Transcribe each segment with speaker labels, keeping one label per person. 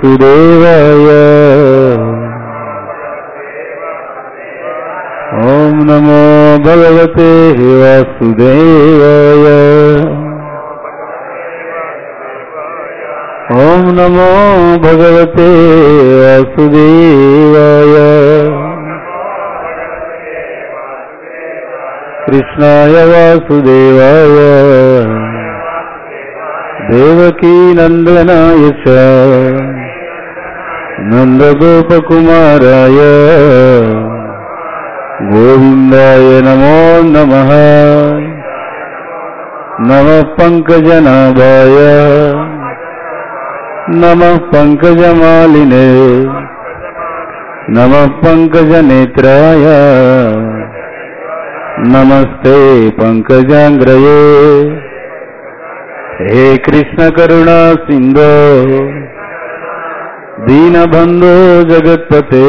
Speaker 1: वासुदेवाय ॐ नमो भगवते वासुदेवाय ॐ नमो भगवते वासुदेवाय कृष्णाय वासुदेवाय देवकी नन्दनाय च नन्दगोपकुमाराय गोविन्दाय नमो नमः नमः पङ्कजनाभाय नमः पङ्कजमालिने नमः पङ्कजनेत्राय नमस्ते पङ्कजाङ्ग्रये हे कृष्णकरुणा सिन्धो दीनबन्धो जगत्पते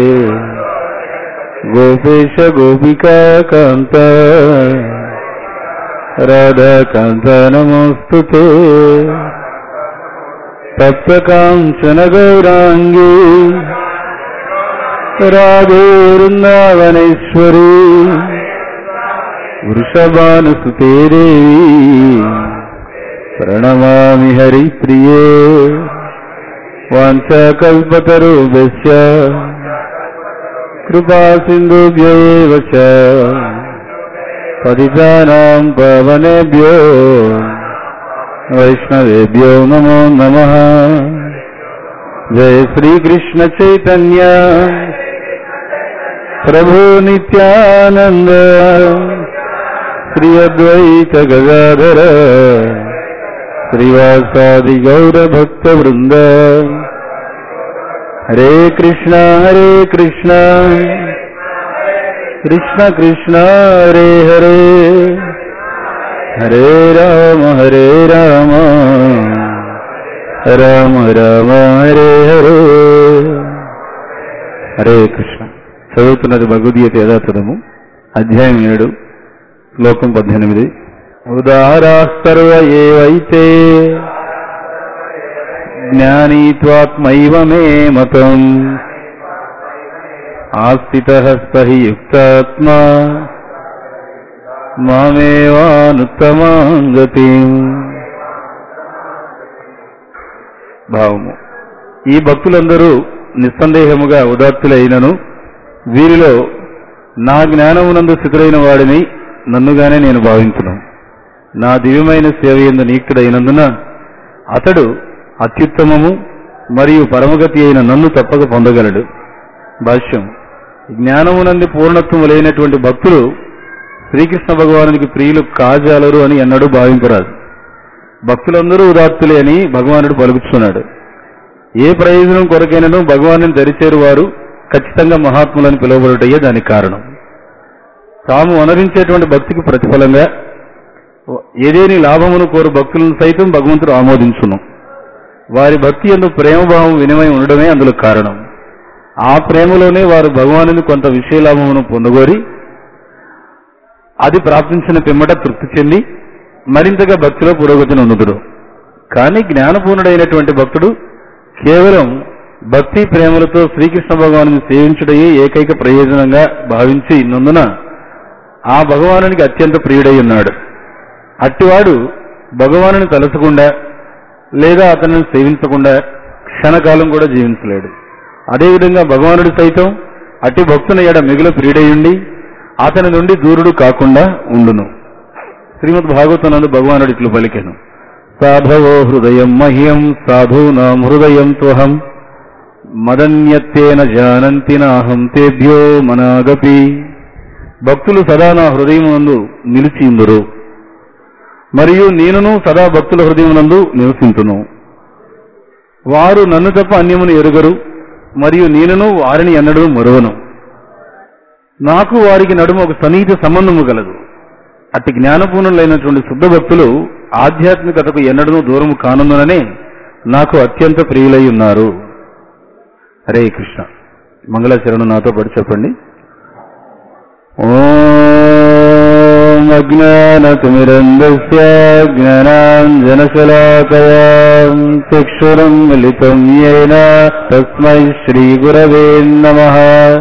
Speaker 1: गोपेश गोपिका कान्त राधाकान्त नमोऽस्तु ते तप्तकाञ्चन गौराङ्गी राधे वृन्दावनेश्वरी वृषभानुसुते देवी प्रणमामि हरिप्रिये वाञ्छाकल्पतरुभ्यश्च कृपासिन्धुभ्य एव च पतितानां पावनेभ्यो वैष्णवेभ्यो नमो नमः जय श्रीकृष्ण चैतन्य प्रभु नित्यानन्द श्री अद्वैत गदाधर श्रीवासादि गौरभक्तवृन्द हरे कृष्ण हरे कृष्ण कृष्ण कृष्ण हरे हरे हरे राम हरे राम రామ రామ హరే హరే హరే కృష్ణ చదువుతున్నది భగవద్గీత యథాతథము అధ్యాయం ఏడు శ్లోకం పద్దెనిమిది ఉదారా సర్వ ఏవైతే జ్ఞానీ త్వాత్మైవ మే మతం ఆస్థిత సహి యుక్తాత్మా మామేవానుత్తమాంగతి భావము ఈ భక్తులందరూ నిస్సందేహముగా ఉదాత్తులైనను వీరిలో నా జ్ఞానమునందు స్థితులైన వాడిని నన్నుగానే నేను భావించును నా దివ్యమైన సేవ ఎందు నియుక్తుడైనందున అతడు అత్యుత్తమము మరియు పరమగతి అయిన నన్ను తప్పక పొందగలడు భాష్యం జ్ఞానమునంది పూర్ణత్వము లేనటువంటి భక్తులు శ్రీకృష్ణ భగవానునికి ప్రియులు కాజాలరు అని ఎన్నడూ భావింపరాదు భక్తులందరూ ఉదాత్తులే అని భగవానుడు పలుకుతున్నాడు ఏ ప్రయోజనం కొరకైనను భగవాను దరిచేరు వారు ఖచ్చితంగా మహాత్ములని పిలువబడుటయ్యే దానికి కారణం తాము అనరించేటువంటి భక్తికి ప్రతిఫలంగా ఏదేని లాభమును కోరు భక్తులను సైతం భగవంతుడు ఆమోదించును వారి భక్తి ఎందు ప్రేమభావం వినిమయం ఉండడమే అందులో కారణం ఆ ప్రేమలోనే వారు భగవానుని కొంత విషయ లాభమును పొందగోరి అది ప్రాప్తించిన పిమ్మట తృప్తి చెంది మరింతగా భక్తిలో పురోగతిని అందుతుడు కానీ జ్ఞానపూర్ణుడైనటువంటి భక్తుడు కేవలం భక్తి ప్రేమలతో శ్రీకృష్ణ భగవాను సేవించుటయే ఏకైక ప్రయోజనంగా భావించి నందున ఆ భగవానునికి అత్యంత ప్రియుడై ఉన్నాడు అట్టివాడు భగవానుని తలసకుండా లేదా అతనిని సేవించకుండా క్షణకాలం కూడా జీవించలేడు అదేవిధంగా భగవానుడు సైతం అట్టి భక్తుని ఎడ మిగుల ప్రియుడయుండి అతని నుండి దూరుడు కాకుండా ఉండును శ్రీమద్ భాగవతనందు భగవానుడు ఇట్లు పలికెను సాధవో హృదయం మహ్యం సాధూనాం హృదయం త్వహం మదన్యత్తేన జానంతి నాహం తేభ్యో మనాగపి భక్తులు సదా నా హృదయమునందు నిలిచిందురు మరియు నేనును సదా భక్తుల హృదయమునందు నివసింతును వారు నన్ను తప్ప అన్యమును ఎరుగరు మరియు నేనును వారిని ఎన్నడూ మరువను నాకు వారికి నడుమ ఒక సన్నిహిత సంబంధము గలదు అట్టి జ్ఞానపూర్ణులైనటువంటి శుద్ధ భక్తులు ఆధ్యాత్మికతకు ఎన్నడూ దూరము కానుందననే నాకు అత్యంత ప్రియులై ఉన్నారు హరే కృష్ణ మంగళాచరణం నాతో పాటు చెప్పండి ఓం अज्ञानतिमिरन्दस्य ज्ञानाञ्जनशलाकया चक्षुरम् मिलितम् येन तस्मै श्रीगुरवे नमः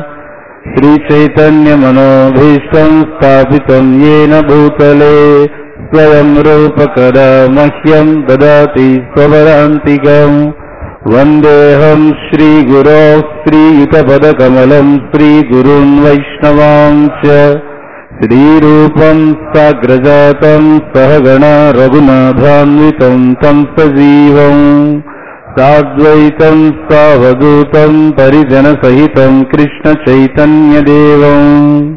Speaker 1: श्रीचैतन्यमनोभीष्टम् स्थापितम् येन भूतले स्वयम् रूपकदा मह्यम् ददाति स्वपदान्तिकम् वन्देऽहम् श्रीगुरो श्रीयुतपदकमलम् श्रीगुरुन् वैष्णवाम् च श्रीरूपम् साग्रजातम् सहगणा रघुनाथान्वितम् तम् सजीवम् साद्वैतम् सावधूतम् परिजनसहितम् कृष्णचैतन्यदेवम्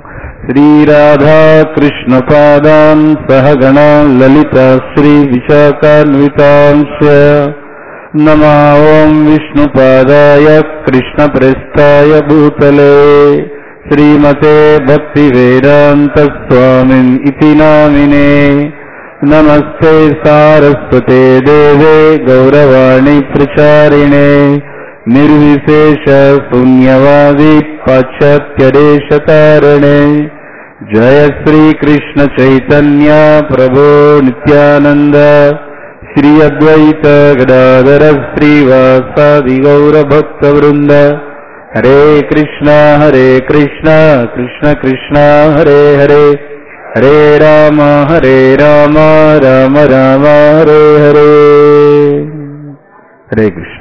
Speaker 1: श्रीराधाकृष्णपादान् सहगणा ललिता श्रीविशाखान्वितांश नमावम् विष्णुपादाय कृष्णप्रेष्ठाय भूतले श्रीमते भक्तिवेदान्तस्वामिन् इति नामिने नमस्ते सारस्वते देवे गौरवाणि प्रचारिणे निर्विशेष शून्यवादी पाश्चात्यदेशतारणे जय श्रीकृष्ण चैतन्य प्रभो नित्यानन्द श्री अद्वैत गदाधर श्रीवासादि गौरभक्तवृन्द हरे कृष्ण हरे कृष्ण कृष्ण कृष्ण हरे हरे हरे राम हरे राम రామ రామ హరే హరే హరే కృష్ణ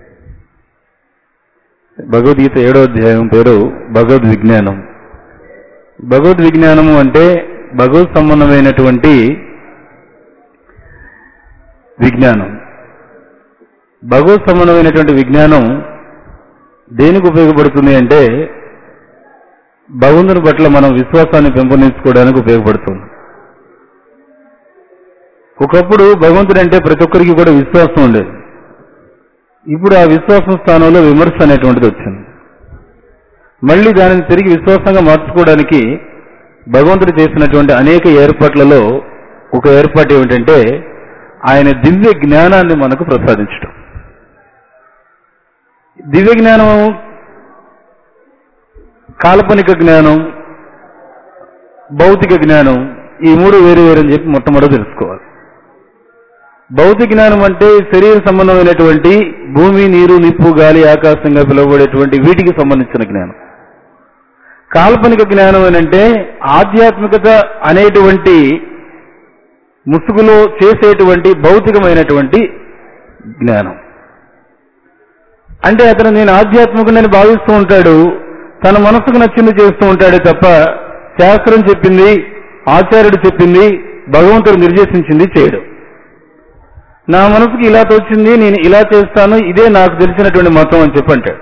Speaker 1: భగవద్గీత ఏడో అధ్యాయం పేరు భగవద్ విజ్ఞానం భగవద్ విజ్ఞానము అంటే భగవత్ సంబంధమైనటువంటి విజ్ఞానం భగవత్ సంబంధమైనటువంటి విజ్ఞానం దేనికి ఉపయోగపడుతుంది అంటే భగవంతుని పట్ల మనం విశ్వాసాన్ని పెంపొందించుకోవడానికి ఉపయోగపడుతుంది ఒకప్పుడు భగవంతుడు అంటే ప్రతి ఒక్కరికి కూడా విశ్వాసం ఉండేది ఇప్పుడు ఆ విశ్వాసం స్థానంలో విమర్శ అనేటువంటిది వచ్చింది మళ్ళీ దానిని తిరిగి విశ్వాసంగా మార్చుకోవడానికి భగవంతుడు చేసినటువంటి అనేక ఏర్పాట్లలో ఒక ఏర్పాటు ఏమిటంటే ఆయన దివ్య జ్ఞానాన్ని మనకు ప్రసాదించడం దివ్య జ్ఞానం కాల్పనిక జ్ఞానం భౌతిక జ్ఞానం ఈ మూడు వేరు వేరు అని చెప్పి మొట్టమొదటి తెలుసుకోవాలి భౌతిక జ్ఞానం అంటే శరీర సంబంధమైనటువంటి భూమి నీరు నిప్పు గాలి ఆకాశంగా పిలువబడేటువంటి వీటికి సంబంధించిన జ్ఞానం కాల్పనిక జ్ఞానం అంటే ఆధ్యాత్మికత అనేటువంటి ముసుగులో చేసేటువంటి భౌతికమైనటువంటి జ్ఞానం అంటే అతను నేను ఆధ్యాత్మికుడని భావిస్తూ ఉంటాడు తన మనసుకు నచ్చింది చేస్తూ ఉంటాడే తప్ప శాస్త్రం చెప్పింది ఆచార్యుడు చెప్పింది భగవంతుడు నిర్దేశించింది చేయడు నా మనసుకి ఇలా తోచింది నేను ఇలా చేస్తాను ఇదే నాకు తెలిసినటువంటి మతం అని చెప్పంటాడు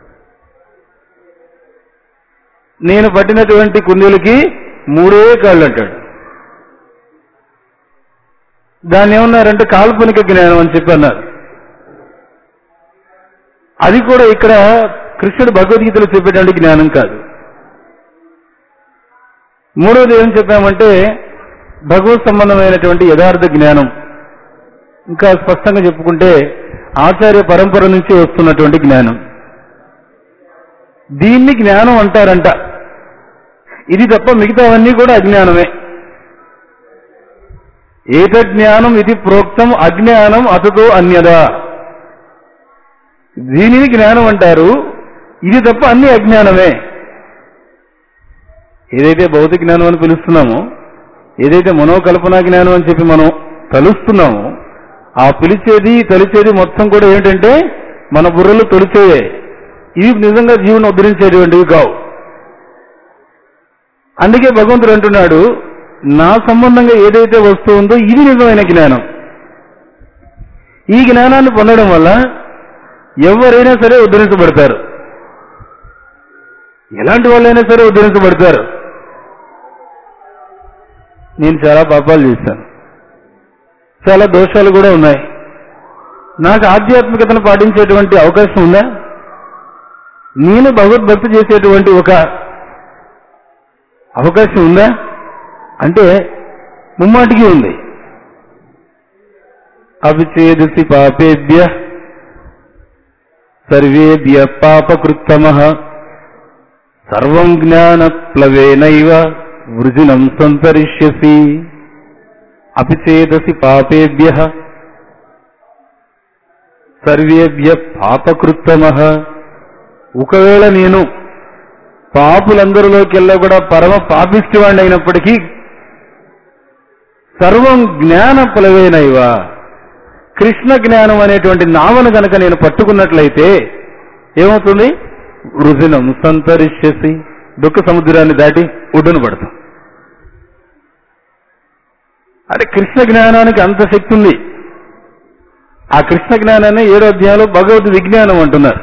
Speaker 1: నేను పట్టినటువంటి కుందేలకి మూడే కాళ్ళు అంటాడు దాన్ని ఏమన్నారంటే కాల్పనిక జ్ఞానం అని చెప్పి అన్నారు అది కూడా ఇక్కడ కృష్ణుడు భగవద్గీతలో చెప్పేటువంటి జ్ఞానం కాదు మూడవది ఏం చెప్పామంటే భగవత్ సంబంధమైనటువంటి యథార్థ జ్ఞానం ఇంకా స్పష్టంగా చెప్పుకుంటే ఆచార్య పరంపర నుంచి వస్తున్నటువంటి జ్ఞానం దీన్ని జ్ఞానం అంటారంట ఇది తప్ప మిగతావన్నీ కూడా అజ్ఞానమే ఏతజ్ఞానం ఇది ప్రోక్తం అజ్ఞానం అతతో అన్యదా దీనిని జ్ఞానం అంటారు ఇది తప్ప అన్ని అజ్ఞానమే ఏదైతే భౌతిక జ్ఞానం అని పిలుస్తున్నామో ఏదైతే మనోకల్పనా జ్ఞానం అని చెప్పి మనం తలుస్తున్నామో ఆ పిలిచేది తలిచేది మొత్తం కూడా ఏంటంటే మన బుర్రలు తొలిచేవే ఇవి నిజంగా జీవనం ఉద్ధరించేటువంటివి కావు అందుకే భగవంతుడు అంటున్నాడు నా సంబంధంగా ఏదైతే వస్తువు ఉందో ఇది నిజమైన జ్ఞానం ఈ జ్ఞానాన్ని పొందడం వల్ల ఎవరైనా సరే ఉద్ధరించబడతారు ఎలాంటి వాళ్ళైనా సరే ఉద్ధరించబడతారు నేను చాలా పాపాలు చేశాను చాలా దోషాలు కూడా ఉన్నాయి నాకు ఆధ్యాత్మికతను పాటించేటువంటి అవకాశం ఉందా నేను భగవద్భక్తి చేసేటువంటి ఒక అవకాశం ఉందా అంటే ముమ్మాటికి ఉంది అవిచేదసి పాపేభ్య సర్వేభ్య పాపకృత్తమ సర్వం జ్ఞాన ప్లవేనైవ వృజినం సంతరిష్యసి అపి చేదసి పాపేభ్య సర్వేభ్య పాపకృత్తమ ఒకవేళ నేను పాపులందరిలోకెల్లా కూడా పరమ పాపిష్టివాణ్ణి అయినప్పటికీ సర్వం జ్ఞాన ఫలవేనైవా కృష్ణ జ్ఞానం అనేటువంటి నావను కనుక నేను పట్టుకున్నట్లయితే ఏమవుతుంది వృజినం సంతరిష్యసి దుఃఖ సముద్రాన్ని దాటి ఒడ్డున పడతాం అరే కృష్ణ జ్ఞానానికి అంత శక్తి ఉంది ఆ కృష్ణ జ్ఞానాన్ని ఏడో అధ్యాయంలో భగవద్ విజ్ఞానం అంటున్నారు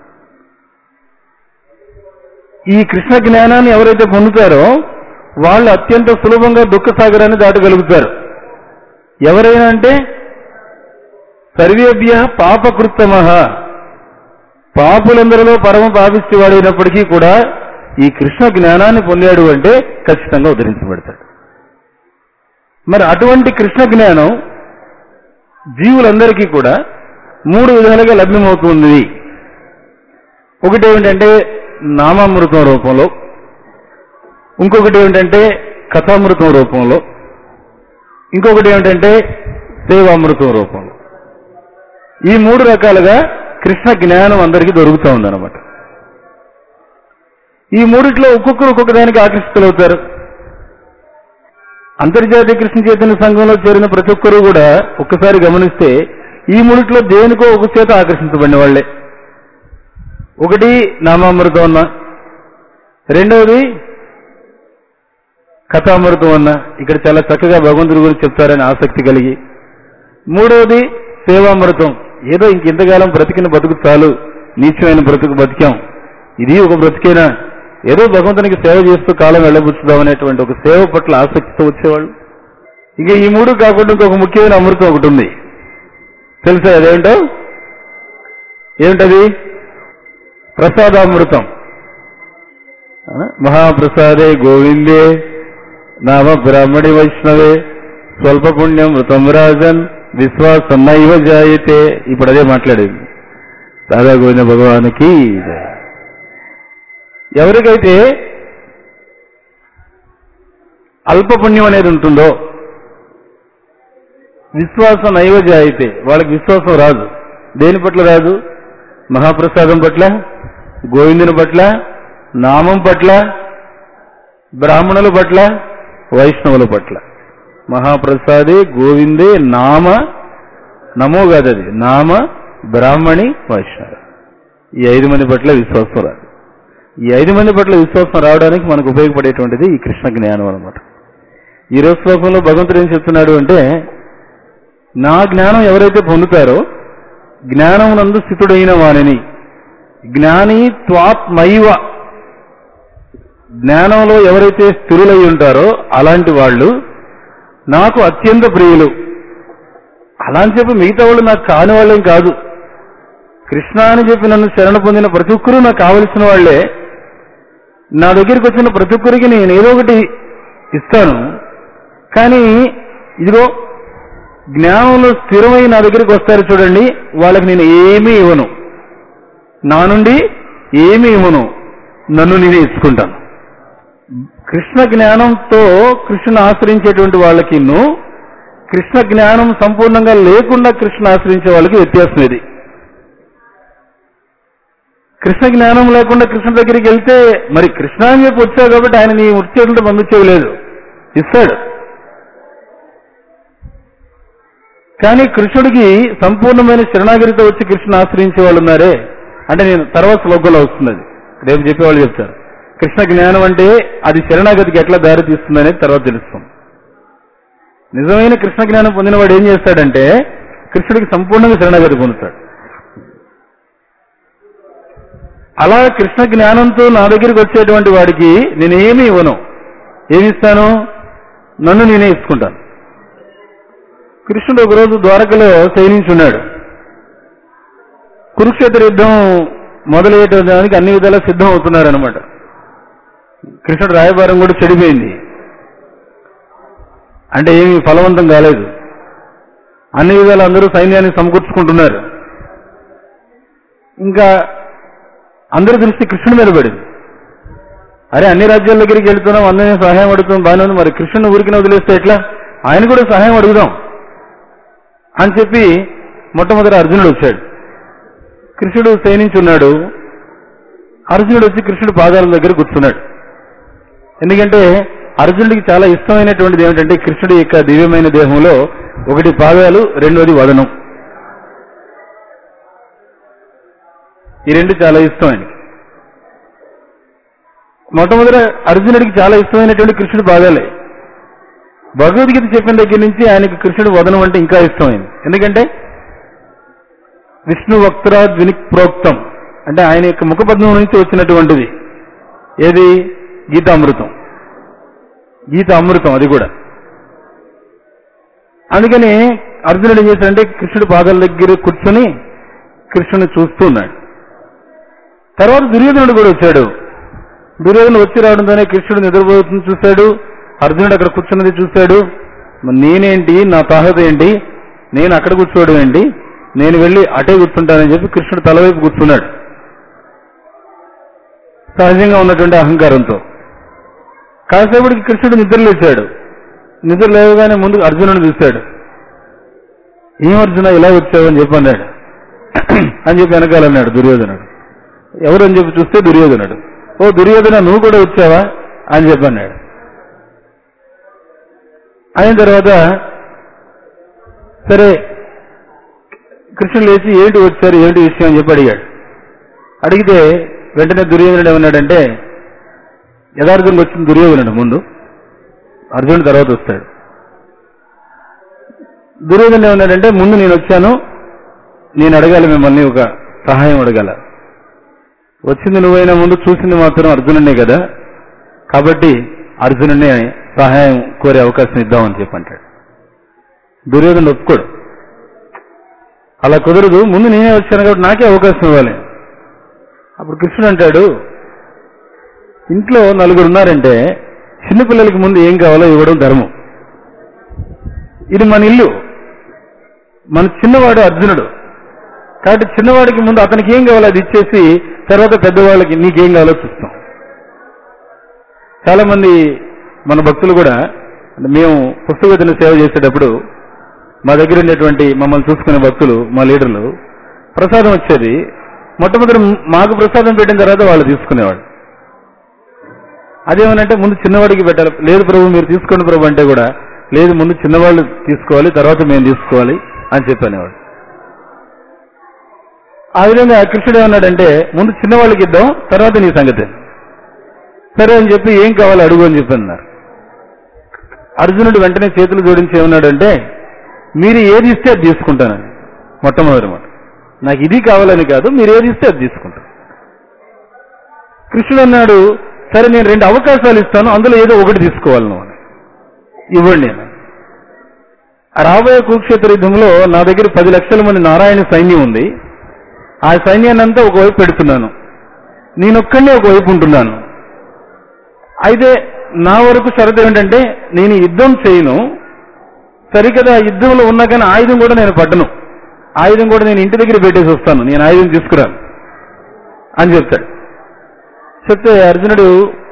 Speaker 1: ఈ కృష్ణ జ్ఞానాన్ని ఎవరైతే పొందుతారో వాళ్ళు అత్యంత సులభంగా దుఃఖ సాగరాన్ని దాటగలుగుతారు ఎవరైనా అంటే సర్వేభ్య పాపకృత్తమ పాపులందరిలో పరమ పాపిష్టివాడైనప్పటికీ కూడా ఈ కృష్ణ జ్ఞానాన్ని పొందాడు అంటే ఖచ్చితంగా ఉద్ధరించబడతాడు మరి అటువంటి కృష్ణ జ్ఞానం జీవులందరికీ కూడా మూడు విధాలుగా లభ్యమవుతుంది ఒకటి ఏమిటంటే నామామృతం రూపంలో ఇంకొకటి ఏమిటంటే కథామృతం రూపంలో ఇంకొకటి ఏమిటంటే సేవామృతం రూపంలో ఈ మూడు రకాలుగా కృష్ణ జ్ఞానం అందరికీ దొరుకుతూ ఉందన్నమాట ఈ మూడిట్లో ఒక్కొక్కరు ఒక్కొక్క దానికి ఆకర్షితులవుతారు అంతర్జాతీయ కృష్ణ చైతన్య సంఘంలో చేరిన ప్రతి ఒక్కరూ కూడా ఒక్కసారి గమనిస్తే ఈ మూడిట్లో దేనికో ఒక చేత ఆకర్షించబడిన వాళ్లే ఒకటి నామామృతం అన్న రెండవది కథామృతం అన్న ఇక్కడ చాలా చక్కగా భగవంతుడి గురించి చెప్తారని ఆసక్తి కలిగి మూడవది సేవామృతం ఏదో ఇంకెంతకాలం బ్రతికిన బతుకు చాలు నీచమైన బ్రతుకు బతికాం ఇది ఒక బ్రతికేనా ఏదో భగవంతునికి సేవ చేస్తూ కాలం వెళ్ళబుచ్చుదాం అనేటువంటి ఒక సేవ పట్ల ఆసక్తితో వచ్చేవాళ్ళు ఇక ఈ మూడు కాకుండా ఇంకొక ముఖ్యమైన అమృతం ఒకటి ఉంది తెలుసా అదేంటో ఏమిటది ప్రసాదామృతం ఆ? మహాప్రసాదే గోవిందే నామ బ్రాహ్మణి వైష్ణవే స్వల్ప పుణ్యం మృతం రాజన్ విశ్వాసం నైవ జాయితే ఇప్పుడు అదే మాట్లాడేది రాధా గోవింద భగవానికి జై. ఎవరికైతే అల్ప పుణ్యం అనేది ఉంటుందో విశ్వాసం నైవ జాయితే వాళ్ళకి విశ్వాసం రాదు దేని పట్ల రాదు మహాప్రసాదం పట్ల గోవిందుని పట్ల నామం పట్ల బ్రాహ్మణుల పట్ల వైష్ణవుల పట్ల మహాప్రసాదే గోవిందే నామ నమో కాదది నామ బ్రాహ్మణి వైష్ణవ ఈ ఐదు మంది పట్ల విశ్వాసం రాదు ఈ ఐదు మంది పట్ల విశ్వాసం రావడానికి మనకు ఉపయోగపడేటువంటిది ఈ కృష్ణ జ్ఞానం అనమాట ఈ రోజు శ్లోకంలో భగవంతుడు ఏం చెప్తున్నాడు అంటే నా జ్ఞానం ఎవరైతే పొందుతారో జ్ఞానం నందు స్థితుడైన వానిని జ్ఞాని త్వాత్మైవ జ్ఞానంలో ఎవరైతే స్థిరులై ఉంటారో అలాంటి వాళ్ళు నాకు అత్యంత ప్రియులు అలా అని చెప్పి మిగతా వాళ్ళు నాకు కాని వాళ్ళేం కాదు కృష్ణ అని చెప్పి నన్ను శరణ పొందిన ప్రతి ఒక్కరూ నాకు కావలసిన వాళ్లే నా దగ్గరికి వచ్చిన ప్రతి ఒక్కరికి నేను ఏదో ఒకటి ఇస్తాను కానీ ఇదిగో జ్ఞానంలో స్థిరమై నా దగ్గరికి వస్తారు చూడండి వాళ్ళకి నేను ఏమీ ఇవ్వను నా నుండి ఏమీ ఇవ్వను నన్ను నేనే ఇచ్చుకుంటాను కృష్ణ జ్ఞానంతో కృష్ణను ఆశ్రయించేటువంటి వాళ్ళకి కృష్ణ జ్ఞానం సంపూర్ణంగా లేకుండా కృష్ణ ఆశ్రయించే వాళ్ళకి వ్యత్యాసం ఇది కృష్ణ జ్ఞానం లేకుండా కృష్ణ దగ్గరికి వెళ్తే మరి కృష్ణ అని చెప్పి వచ్చావు కాబట్టి ఆయన నీ ఉచ్చేతులతో పంపించేయలేదు ఇస్తాడు కానీ కృష్ణుడికి సంపూర్ణమైన శరణాగిరితో వచ్చి కృష్ణ ఆశ్రయించే వాళ్ళు ఉన్నారే అంటే నేను తర్వాత శ్లోకంలో వస్తుంది అది రేపు చెప్పేవాళ్ళు చెప్తారు కృష్ణ జ్ఞానం అంటే అది శరణాగతికి ఎట్లా దారి తీస్తుంది అనేది తర్వాత తెలుస్తాం నిజమైన కృష్ణ జ్ఞానం పొందినవాడు ఏం చేస్తాడంటే కృష్ణుడికి సంపూర్ణంగా శరణాగతి పొందుతాడు అలా కృష్ణ జ్ఞానంతో నా దగ్గరికి వచ్చేటువంటి వాడికి నేనేమి ఇవ్వను ఏమిస్తాను నన్ను నేనే ఇచ్చుకుంటాను కృష్ణుడు ఒకరోజు ద్వారకలో శయనించున్నాడు కురుక్షేత్ర యుద్ధం మొదలయ్యేటానికి అన్ని విధాలా సిద్ధం అవుతున్నారనమాట కృష్ణుడు రాయబారం కూడా చెడిపోయింది అంటే ఏమి ఫలవంతం కాలేదు అన్ని విధాలు అందరూ సైన్యాన్ని సమకూర్చుకుంటున్నారు ఇంకా అందరి దృష్టి కృష్ణుడి మీద పడింది అరే అన్ని రాజ్యాల దగ్గరికి వెళ్తున్నాం అందరినీ సహాయం అడుగుతున్నాం బాగానే ఉంది మరి కృష్ణుని ఊరికి వదిలేస్తే ఎట్లా ఆయన కూడా సహాయం అడుగుదాం అని చెప్పి మొట్టమొదటి అర్జునుడు వచ్చాడు కృష్ణుడు శయనించున్నాడు అర్జునుడు వచ్చి కృష్ణుడు పాదాల దగ్గర కూర్చున్నాడు ఎందుకంటే అర్జునుడికి చాలా ఇష్టమైనటువంటిది ఏమిటంటే కృష్ణుడి యొక్క దివ్యమైన దేహంలో ఒకటి పాదాలు రెండోది వదనం ఈ రెండు చాలా ఇష్టం ఆయనకి మొట్టమొదట అర్జునుడికి చాలా ఇష్టమైనటువంటి కృష్ణుడి పాదాలే భగవద్గీత చెప్పిన దగ్గర నుంచి ఆయనకి కృష్ణుడు వదనం అంటే ఇంకా ఇష్టమైంది ఎందుకంటే విష్ణు వక్తరాజ్ వినిక్ ప్రోక్తం అంటే ఆయన యొక్క ముఖపద్మం నుంచి వచ్చినటువంటిది ఏది గీతామృతం గీత అమృతం అది కూడా అందుకని అర్జునుడు ఏం చేశాడంటే కృష్ణుడి పాదాల దగ్గర కూర్చొని కృష్ణుని చూస్తూ ఉన్నాడు తర్వాత దుర్యోధనుడు కూడా వచ్చాడు దుర్యోధనుడు వచ్చి రావడంతోనే కృష్ణుడు నిద్రపోతుంది చూశాడు అర్జునుడు అక్కడ కూర్చున్నది చూశాడు మరి నేనేంటి నా తాహత ఏంటి నేను అక్కడ కూర్చోవడం ఏంటి నేను వెళ్ళి అటే కూర్చుంటానని చెప్పి కృష్ణుడు తలవైపు కూర్చున్నాడు సహజంగా ఉన్నటువంటి అహంకారంతో కాసేపటికి కృష్ణుడు నిద్ర లేచాడు నిద్ర లేవగానే ముందు అర్జునుడు చూశాడు ఏం అర్జున ఇలా వచ్చావు అని చెప్పి అన్నాడు అని చెప్పి వెనకాలన్నాడు దుర్యోధనుడు ఎవరు అని చెప్పి చూస్తే దుర్యోధనుడు ఓ దుర్యోధన నువ్వు కూడా వచ్చావా అని చెప్పి అన్నాడు అయిన తర్వాత సరే కృష్ణుడు లేచి ఏంటి వచ్చారు ఏంటి విషయం అని చెప్పి అడిగాడు అడిగితే వెంటనే దుర్యోధనుడు ఏమన్నాడంటే యథార్థంగా వచ్చిన దుర్యోధనుడు ముందు అర్జునుడు తర్వాత వస్తాడు దుర్యోధనుడు ఏమన్నాడంటే ముందు నేను వచ్చాను నేను అడగాలి మిమ్మల్ని ఒక సహాయం అడగాల వచ్చింది నువ్వైనా ముందు చూసింది మాత్రం అర్జునుడే కదా కాబట్టి అర్జునుడిని సహాయం కోరే అవకాశం ఇద్దామని చెప్పి అంటాడు దుర్యోధనుడు ఒప్పుకోడు అలా కుదరదు ముందు నేనే వచ్చాను కాబట్టి నాకే అవకాశం ఇవ్వాలి అప్పుడు కృష్ణుడు అంటాడు ఇంట్లో నలుగురు ఉన్నారంటే చిన్నపిల్లలకి ముందు ఏం కావాలో ఇవ్వడం ధర్మం ఇది మన ఇల్లు మన చిన్నవాడు అర్జునుడు కాబట్టి చిన్నవాడికి ముందు అతనికి ఏం కావాలో అది ఇచ్చేసి తర్వాత పెద్దవాళ్ళకి నీకేం కావాలో చూస్తాం చాలా మంది మన భక్తులు కూడా అంటే మేము పుస్తకతిని సేవ చేసేటప్పుడు మా దగ్గర ఉండేటువంటి మమ్మల్ని చూసుకునే భక్తులు మా లీడర్లు ప్రసాదం వచ్చేది మొట్టమొదటి మాకు ప్రసాదం పెట్టిన తర్వాత వాళ్ళు తీసుకునేవాడు అదేమనంటే ముందు చిన్నవాడికి పెట్టాలి లేదు ప్రభు మీరు తీసుకోండి ప్రభు అంటే కూడా లేదు ముందు చిన్నవాళ్ళు తీసుకోవాలి తర్వాత మేము తీసుకోవాలి అని చెప్పనేవాడు ఆ విధంగా కృష్ణుడు ఏమన్నాడంటే ముందు చిన్నవాళ్ళకి ఇద్దాం తర్వాత నీ సంగతి సరే అని చెప్పి ఏం కావాలో అడుగు అని చెప్పి అన్నారు అర్జునుడు వెంటనే చేతులు జోడించి ఏమన్నాడంటే మీరు ఏది ఇస్తే అది తీసుకుంటానని మొట్టమొదటి మాట నాకు ఇది కావాలని కాదు మీరు ఏది ఇస్తే అది తీసుకుంటాను కృష్ణుడు అన్నాడు సరే నేను రెండు అవకాశాలు ఇస్తాను అందులో ఏదో ఒకటి తీసుకోవాలి నువ్వు అని ఇవ్వండి నేను ఆ రాబోయే కురుక్షేత్ర యుద్ధంలో నా దగ్గర పది లక్షల మంది నారాయణ సైన్యం ఉంది ఆ సైన్యాన్ని అంతా ఒకవైపు పెడుతున్నాను నేనొక్కడే ఒకవైపు ఉంటున్నాను అయితే నా వరకు షరతు ఏంటంటే నేను యుద్ధం చేయను సరికదా యుద్ధంలో ఉన్నా కానీ ఆయుధం కూడా నేను పట్టను ఆయుధం కూడా నేను ఇంటి దగ్గర పెట్టేసి వస్తాను నేను ఆయుధం తీసుకురాను అని చెప్తాడు చెప్తే అర్జునుడు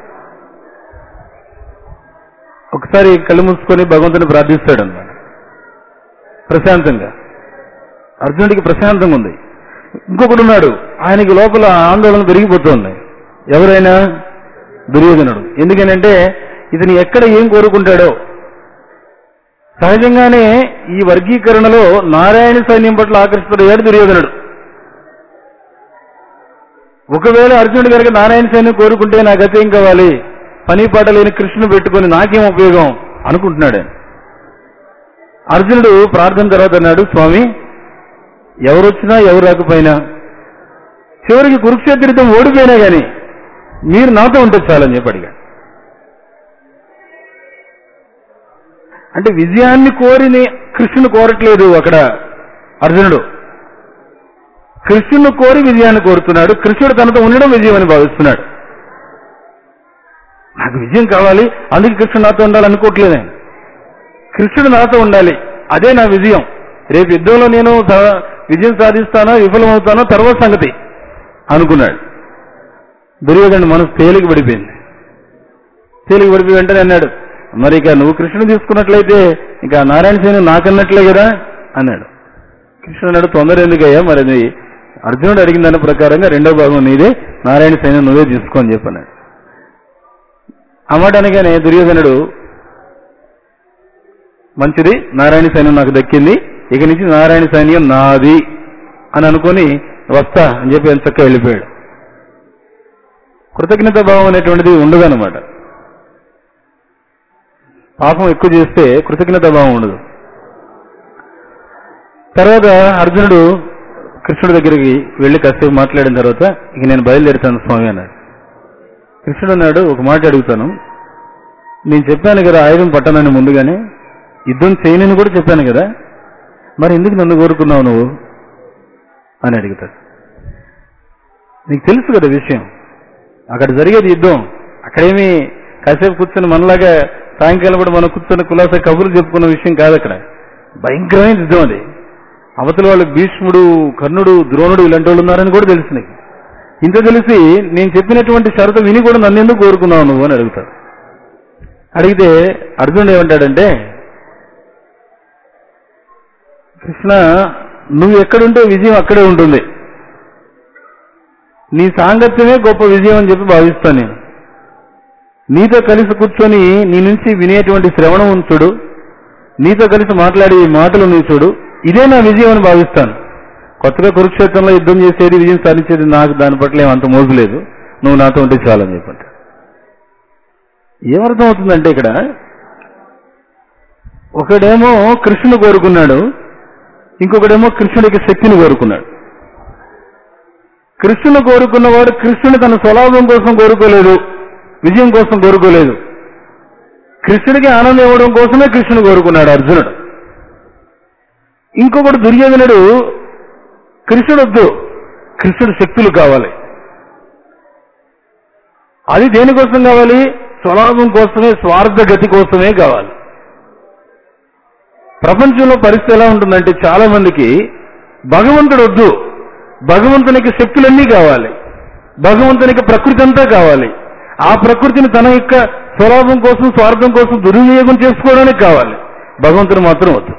Speaker 1: ఒకసారి కళ్ళు మూసుకొని భగవంతుని ప్రార్థిస్తాడు అన్నమాట ప్రశాంతంగా అర్జునుడికి ప్రశాంతంగా ఉంది ఇంకొకడు ఉన్నాడు ఆయనకి లోపల ఆందోళన పెరిగిపోతుంది ఎవరైనా దుర్యోధనుడు ఎందుకనంటే ఇతను ఎక్కడ ఏం కోరుకుంటాడో సహజంగానే ఈ వర్గీకరణలో నారాయణ సైన్యం పట్ల ఆకర్షితుడయ్యాడు దుర్యోధనుడు ఒకవేళ అర్జునుడు గారికి నారాయణ సైన్యం కోరుకుంటే నా గతి ఏం కావాలి పని పాట లేని కృష్ణుని పెట్టుకొని నాకేం ఉపయోగం అనుకుంటున్నాడు ఆయన. అర్జునుడు ప్రార్థన తర్వాత అన్నాడు స్వామి ఎవరు వచ్చినా ఎవరు రాకపోయినా చివరికి కురుక్షేత్ర యుద్ధం ఓడిపోయినా గాని మీరు నాతో ఉంటే చాలని చెప్పి అడిగాడు అంటే విజయాన్ని కోరిని కృష్ణుని కోరట్లేదు అక్కడ అర్జునుడు కృష్ణుని కోరి విజయాన్ని కోరుతున్నాడు కృష్ణుడు తనతో ఉండడం విజయం అని భావిస్తున్నాడు నాకు విజయం కావాలి అందుకే కృష్ణుడు నాతో ఉండాలనుకోవట్లేదు నేను కృష్ణుడు నాతో ఉండాలి అదే నా విజయం రేపు యుద్ధంలో నేను స- విజయం సాధిస్తానో విఫలమవుతానో తర్వాత సంగతి అనుకున్నాడు దుర్యోధనుడు మనసు తేలిక పడిపోయింది తేలిక పడిపోయి వెంటనే అన్నాడు మరి ఇక నువ్వు కృష్ణుని తీసుకున్నట్లయితే ఇక నారాయణ సేన నాకన్నట్లే కదా అన్నాడు కృష్ణుడు అన్నాడు తొందర ఎందుకయ్యా మరి అది అర్జునుడు అడిగిన దాని ప్రకారంగా రెండో భాగం నీదే నారాయణ సైన్యం నువ్వే తీసుకో అని చెప్పన్నాడు ఆ మాట అనగానే దుర్యోధనుడు మంచిది నారాయణ సైన్యం నాకు దక్కింది ఇక నుంచి నారాయణ సైన్యం నాది అని అనుకొని వస్తా అని చెప్పి ఎంత చక్కగా వెళ్ళిపోయాడు కృతజ్ఞత భావం అనేటువంటిది ఉండదన్నమాట పాపం ఎక్కువ చేస్తే కృతజ్ఞత భావం ఉండదు తర్వాత అర్జునుడు కృష్ణుడి దగ్గరికి వెళ్లి కాసేపు మాట్లాడిన తర్వాత ఇక నేను బయలుదేరుతాను స్వామి అన్నాడు కృష్ణుడు అన్నాడు ఒక మాట అడుగుతాను నేను చెప్పాను కదా ఆయుధం పట్టనని ముందుగానే యుద్ధం చేయనని కూడా చెప్పాను కదా మరి ఎందుకు నన్ను కోరుకున్నావు నువ్వు అని అడుగుతాడు నీకు తెలుసు కదా విషయం అక్కడ జరిగేది యుద్ధం అక్కడేమి కాసేపు కూర్చొని మనలాగా సాయంకాలం కూడా మనం కూర్చొని కులాస కబుర్లు చెప్పుకున్న విషయం కాదు అక్కడ భయంకరమైన యుద్ధం అది అవతల వాళ్ళు భీష్ముడు కర్ణుడు ద్రోణుడు ఇలాంటి వాళ్ళు ఉన్నారని కూడా తెలుసు నీకు ఇంత తెలిసి నేను చెప్పినటువంటి షరతు విని కూడా నన్ను ఎందుకు కోరుకున్నావు నువ్వు అని అడుగుతాడు అడిగితే అర్జునుడు ఏమంటాడంటే కృష్ణ నువ్వు ఎక్కడుంటే విజయం అక్కడే ఉంటుంది నీ సాంగత్యమే గొప్ప విజయం అని చెప్పి భావిస్తాను నేను నీతో కలిసి కూర్చొని నీ నుంచి వినేటువంటి శ్రవణం ఉంచుడు నీతో కలిసి మాట్లాడే ఈ మాటలు నీ చూడు ఇదే నా విజయం అని భావిస్తాను కొత్తగా కురుక్షేత్రంలో యుద్ధం చేసేది విజయం సాధించేది నాకు దాని పట్ల ఏమంత మోజు లేదు నువ్వు నాతో ఉంటే చాలని చెప్పంట ఏమర్థం అవుతుందంటే ఇక్కడ ఒకడేమో కృష్ణుని కోరుకున్నాడు ఇంకొకడేమో కృష్ణుడికి శక్తిని కోరుకున్నాడు కృష్ణుని కోరుకున్నవాడు కృష్ణుని తన స్వలాభం కోసం కోరుకోలేదు విజయం కోసం కోరుకోలేదు కృష్ణుడికి ఆనందం ఇవ్వడం కోసమే కృష్ణుని కోరుకున్నాడు అర్జునుడు ఇంకొకడు దుర్యోధనుడు కృష్ణుడు వద్దు కృష్ణుడు శక్తులు కావాలి అది దేనికోసం కావాలి స్వలాభం కోసమే స్వార్థ గతి కోసమే కావాలి ప్రపంచంలో పరిస్థితి ఎలా ఉంటుందంటే చాలా మందికి భగవంతుడు వద్దు భగవంతునికి శక్తులన్నీ కావాలి భగవంతునికి ప్రకృతి అంతా కావాలి ఆ ప్రకృతిని తన యొక్క స్వలాభం కోసం స్వార్థం కోసం దుర్వినియోగం చేసుకోవడానికి కావాలి భగవంతుడు మాత్రం వద్దు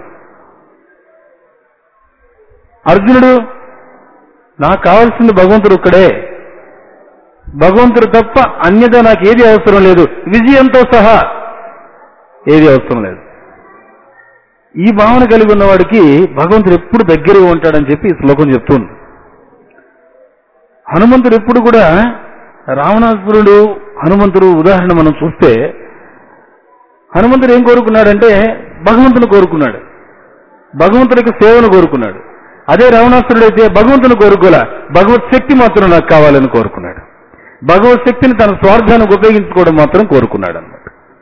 Speaker 1: అర్జునుడు నాకు కావాల్సింది భగవంతుడు ఒక్కడే భగవంతుడు తప్ప అన్యత నాకు ఏది అవసరం లేదు విజయంతో సహా ఏది అవసరం లేదు ఈ భావన కలిగి ఉన్నవాడికి భగవంతుడు ఎప్పుడు దగ్గరగా ఉంటాడని చెప్పి ఈ శ్లోకం చెప్తుంది హనుమంతుడు ఎప్పుడు కూడా రావణాసురుడు హనుమంతుడు ఉదాహరణ మనం చూస్తే హనుమంతుడు ఏం కోరుకున్నాడంటే భగవంతుని కోరుకున్నాడు భగవంతుడికి సేవను కోరుకున్నాడు అదే రావణాసురుడు అయితే భగవంతుని కోరుకోలే భగవత్ శక్తి మాత్రం నాకు కావాలని కోరుకున్నాడు భగవత్ శక్తిని తన స్వార్థానికి ఉపయోగించుకోవడం మాత్రం కోరుకున్నాడు అన్నమాట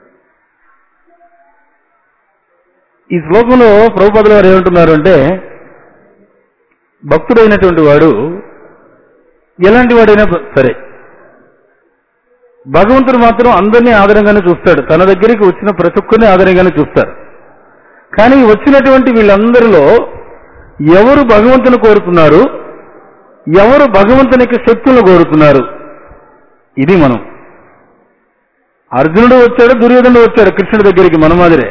Speaker 1: ఈ శ్లోకంలో ప్రభుపదుల వారు ఏమంటున్నారు అంటే భక్తుడైనటువంటి వాడు ఎలాంటి వాడైనా సరే భగవంతుడు మాత్రం అందరినీ ఆదరంగానే చూస్తాడు తన దగ్గరికి వచ్చిన ప్రతి ఒక్కరిని ఆదరంగానే చూస్తారు కానీ వచ్చినటువంటి వీళ్ళందరిలో ఎవరు భగవంతుని కోరుతున్నారు ఎవరు భగవంతునికి శక్తులను కోరుతున్నారు ఇది మనం అర్జునుడు వచ్చాడు దుర్యోధనుడు వచ్చాడు కృష్ణుడి దగ్గరికి మన మాదిరే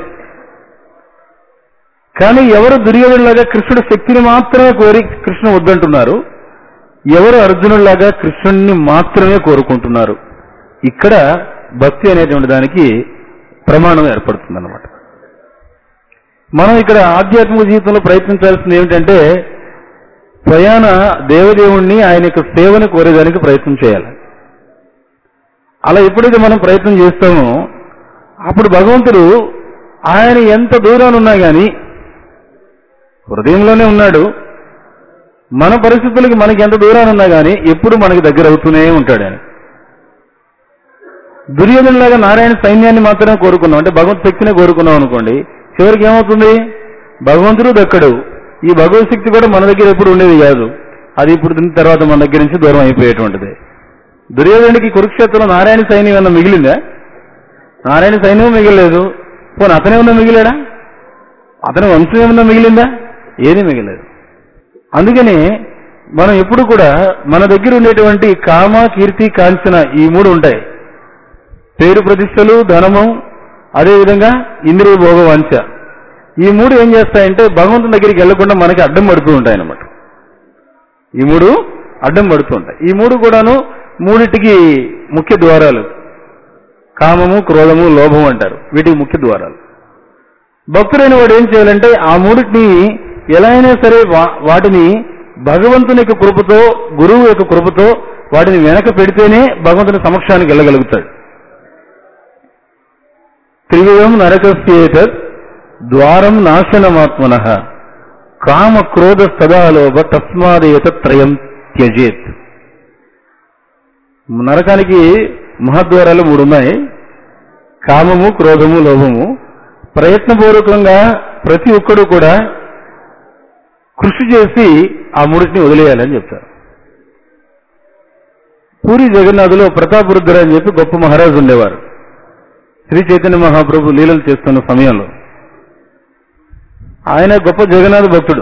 Speaker 1: కానీ ఎవరు దుర్యోధనులాగా కృష్ణుడి శక్తిని మాత్రమే కోరి కృష్ణ వద్దంటున్నారు ఎవరు అర్జునుడిలాగా కృష్ణుడిని మాత్రమే కోరుకుంటున్నారు ఇక్కడ భక్తి అనేటువంటి దానికి ప్రమాణం ఏర్పడుతుంది అనమాట మనం ఇక్కడ ఆధ్యాత్మిక జీవితంలో ప్రయత్నించాల్సింది ఏమిటంటే ప్రయాణ దేవదేవుణ్ణి ఆయన యొక్క సేవను కోరేదానికి ప్రయత్నం చేయాలి అలా ఎప్పుడైతే మనం ప్రయత్నం చేస్తామో అప్పుడు భగవంతుడు ఆయన ఎంత దూరాన్ని ఉన్నా కానీ హృదయంలోనే ఉన్నాడు మన పరిస్థితులకి మనకి ఎంత దూరాన్ని ఉన్నా కానీ ఎప్పుడు మనకి దగ్గర అవుతూనే ఉంటాడు ఆయన దుర్యోధనలాగా నారాయణ సైన్యాన్ని మాత్రమే కోరుకున్నాం అంటే భగవత్ శక్తినే కోరుకున్నాం అనుకోండి చివరికి ఏమవుతుంది భగవంతుడు దక్కడు ఈ భగవత్ శక్తి కూడా మన దగ్గర ఎప్పుడు ఉండేది కాదు అది ఇప్పుడు తిన్న తర్వాత మన దగ్గర నుంచి దూరం అయిపోయేటువంటిది దుర్యోధనుడికి కురుక్షేత్రంలో నారాయణ సైన్యం ఏమన్నా మిగిలిందా నారాయణ సైన్యం మిగిలేదు పోనీ అతనేమన్నా మిగిలాడా అతని వంశం ఏమన్నా మిగిలిందా ఏది మిగిలేదు అందుకని మనం ఎప్పుడు కూడా మన దగ్గర ఉండేటువంటి కామ కీర్తి కాంచన ఈ మూడు ఉంటాయి పేరు ప్రతిష్టలు ధనము అదేవిధంగా ఇంద్రియ భోగ వాంఛ ఈ మూడు ఏం చేస్తాయంటే భగవంతుని దగ్గరికి వెళ్లకుండా మనకి అడ్డం పడుతూ ఉంటాయి అన్నమాట ఈ మూడు అడ్డం పడుతూ ఉంటాయి ఈ మూడు కూడాను మూడిటికి ముఖ్య ద్వారాలు కామము క్రోధము లోభం అంటారు వీటికి ముఖ్య ద్వారాలు భక్తుడైన వాడు ఏం చేయాలంటే ఆ మూడిటిని ఎలా అయినా సరే వా- వాటిని భగవంతుని యొక్క కృపతో గురువు యొక్క కృపతో వాటిని వెనక పెడితేనే భగవంతుని సమక్షానికి వెళ్ళగలుగుతాడు త్రివిధం నరకస్యేతత్ ద్వారం నాశనమాత్మన కామ క్రోధ సదాలోభ తస్మాదేత త్రయం త్యజేత్ నరకానికి మహద్వారాలు మూడు ఉన్నాయి కామము క్రోధము లోభము ప్రయత్నపూర్వకంగా ప్రతి ఒక్కడు కూడా కృషి చేసి ఆ మూడింటిని వదిలేయాలని చెప్తారు పూరి జగన్నాథులో ప్రతాపరుద్ర అని చెప్పి గొప్ప మహారాజు ఉండేవారు శ్రీ చైతన్య మహాప్రభు లీలలు చేస్తున్న సమయంలో ఆయన గొప్ప జగన్నాథ భక్తుడు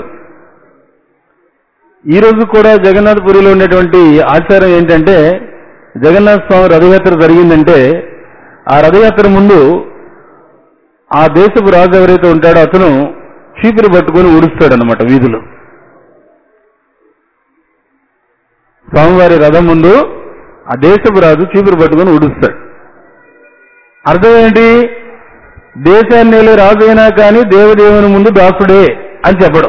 Speaker 1: ఈ రోజు కూడా జగన్నాథ్ పురిలో ఉండేటువంటి ఆచారం ఏంటంటే జగన్నాథ స్వామి రథయాత్ర జరిగిందంటే ఆ రథయాత్ర ముందు ఆ దేశపు రాజు ఎవరైతే ఉంటాడో అతను చీపురు పట్టుకొని ఊడుస్తాడు అనమాట వీధిలో స్వామివారి రథం ముందు ఆ దేశపు రాజు చీపురు పట్టుకొని ఊడుస్తాడు అర్థం ఏంటి దేశాన్ని ఏలే రాజు అయినా కానీ దేవదేవుని ముందు దాసుడే అని చెప్పడం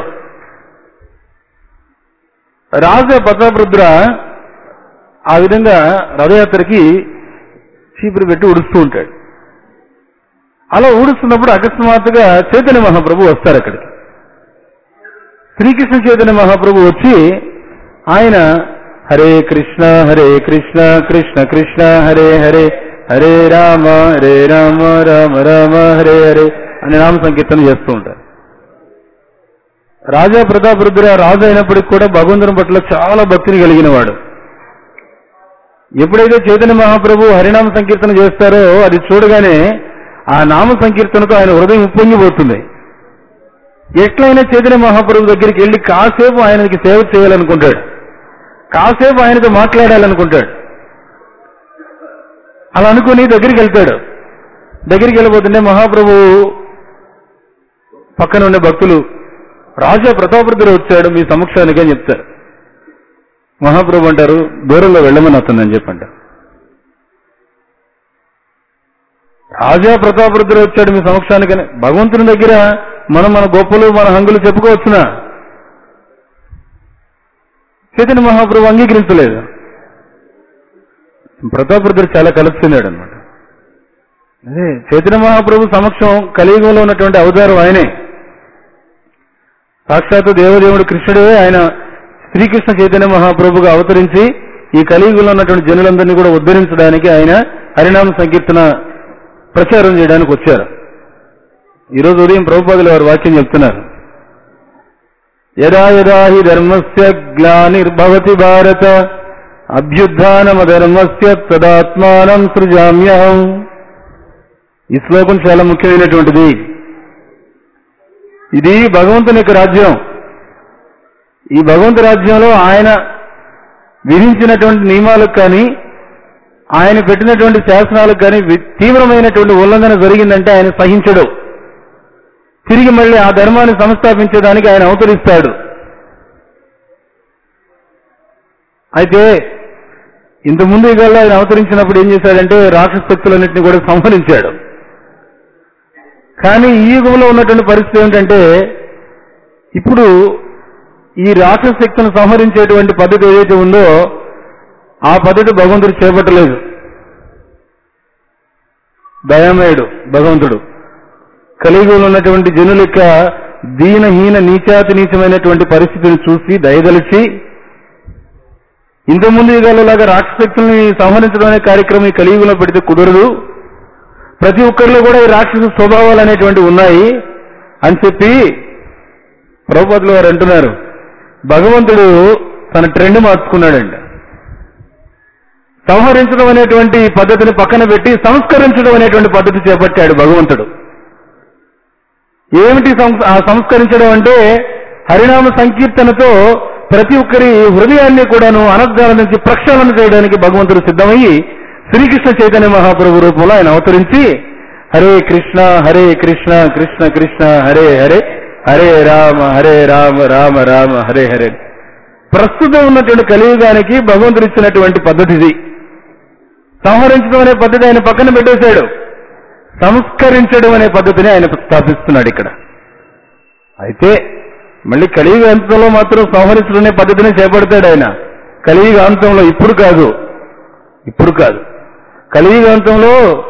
Speaker 1: రాజ ప్రతాపరుద్ర ఆ విధంగా రథయాత్రకి చీపురు పెట్టి ఉడుస్తూ ఉంటాడు అలా ఊడుస్తున్నప్పుడు అకస్మాత్తుగా చైతన్య మహాప్రభు వస్తారు అక్కడికి శ్రీకృష్ణ చైతన్య మహాప్రభు వచ్చి ఆయన హరే కృష్ణ హరే కృష్ణ కృష్ణ కృష్ణ హరే హరే హరే రామ హరే రామ రామ రామ హరే హరే అని నామ సంకీర్తన చేస్తూ ఉంటారు రాజా ప్రతాపరుద్ర రాజు అయినప్పటికీ కూడా భగవంతుని పట్ల చాలా భక్తిని కలిగిన వాడు ఎప్పుడైతే చైతన్య మహాప్రభు హరినామ సంకీర్తన చేస్తారో అది చూడగానే ఆ నామ సంకీర్తనతో ఆయన హృదయం ఉప్పొంగిపోతుంది ఎట్లయినా చైతన్య మహాప్రభు దగ్గరికి వెళ్ళి కాసేపు ఆయనకి సేవ చేయాలనుకుంటాడు కాసేపు ఆయనతో మాట్లాడాలనుకుంటాడు అలా అనుకుని దగ్గరికి వెళ్తాడు దగ్గరికి వెళ్ళిపోతుంటే మహాప్రభు పక్కన ఉండే భక్తులు రాజా ప్రతాపరుద్ర వచ్చాడు మీ సమక్షానికి అని చెప్తారు మహాప్రభు అంటారు దూరంలో వెళ్ళమని అతను అని చెప్పంటారు రాజా ప్రతాపరుద్ర వచ్చాడు మీ సమక్షానికని భగవంతుని దగ్గర మనం మన గొప్పలు మన హంగులు చెప్పుకోవచ్చునా చైతన్య మహాప్రభు అంగీకరించలేదు ప్రతాపరుద్ర చాలా కలుస్తున్నాడు అనమాట అదే చైతన్య మహాప్రభు సమక్షం కలియుగంలో ఉన్నటువంటి అవతారం ఆయనే సాక్షాత్తు దేవదేవుడు కృష్ణుడే ఆయన శ్రీకృష్ణ చైతన్య మహాప్రభుగా అవతరించి ఈ కలియుగంలో ఉన్నటువంటి జనులందరినీ కూడా ఉద్ధరించడానికి ఆయన హరినామ సంకీర్తన ప్రచారం చేయడానికి వచ్చారు ఈరోజు ఉదయం ప్రభుపాదులు వారు వాక్యం చెప్తున్నారు యదా యదా హి ధర్మస్య గ్లానిర్భవతి భారత అభ్యుత్నమధర్మస్య తదాత్మానం సృజామ్యహం ఈ శ్లోకం చాలా ముఖ్యమైనటువంటిది ఇది భగవంతుని యొక్క రాజ్యం ఈ భగవంతు రాజ్యంలో ఆయన విధించినటువంటి నియమాలకు కానీ ఆయన పెట్టినటువంటి శాసనాలకు కానీ వి- తీవ్రమైనటువంటి ఉల్లంఘన జరిగిందంటే ఆయన సహించడు తిరిగి మళ్ళీ ఆ ధర్మాన్ని సంస్థాపించడానికి ఆయన అవతరిస్తాడు అయితే ఇంతకుముందు ఇవాళ ఆయన అవతరించినప్పుడు ఏం చేశాడంటే రాక్షస శక్తులన్నింటినీ కూడా సంహరించాడు కానీ ఈ యుగంలో ఉన్నటువంటి పరిస్థితి ఏమిటంటే ఇప్పుడు ఈ రాక్షస శక్తులను సంహరించేటువంటి పద్ధతి ఏదైతే ఉందో ఆ పద్ధతి భగవంతుడు చేపట్టలేదు దయామయుడు భగవంతుడు కలియుగంలో ఉన్నటువంటి జనుల యొక్క దీనహీన నీచాతి నీచమైనటువంటి పరిస్థితిని చూసి దయదలిచి ఇంతకుముందు యుగాలలాగా రాక్షసక్తుల్ని సంహరించడం అనే కార్యక్రమం ఈ కలియుగంలో పెడితే కుదరదు ప్రతి ఒక్కరిలో కూడా ఈ రాక్షస స్వభావాలు అనేటువంటివి ఉన్నాయి అని చెప్పి ప్రభుపదులు వారు అంటున్నారు భగవంతుడు తన ట్రెండ్ మార్చుకున్నాడండి సంహరించడం అనేటువంటి పద్ధతిని పక్కన పెట్టి సంస్కరించడం అనేటువంటి పద్ధతి చేపట్టాడు భగవంతుడు ఏమిటి సం- ఆ సంస్కరించడం అంటే హరినామ సంకీర్తనతో ప్రతి ఒక్కరి హృదయాన్ని కూడాను అనర్గాల నుంచి ప్రక్షాళన చేయడానికి భగవంతుడు సిద్ధమయ్యి శ్రీకృష్ణ చైతన్య మహాప్రభు రూపంలో ఆయన అవతరించి హరే కృష్ణ హరే కృష్ణ కృష్ణ కృష్ణ హరే హరే హరే రామ హరే రామ రామ రామ హరే హరే ప్రస్తుతం ఉన్నటువంటి కలియుగానికి భగవంతుడు ఇచ్చినటువంటి పద్ధతి ఇది సంహరించడం అనే పద్ధతి ఆయన పక్కన పెట్టేశాడు సంస్కరించడం అనే పద్ధతిని ఆయన స్థాపిస్తున్నాడు ఇక్కడ అయితే మళ్ళీ కలియుగ అంతంలో మాత్రం సంహరించడం అనే పద్ధతిని చేపడతాడు ఆయన కలియుగ అంతంలో ఇప్పుడు కాదు ఇప్పుడు కాదు కలియుగ అంతంలో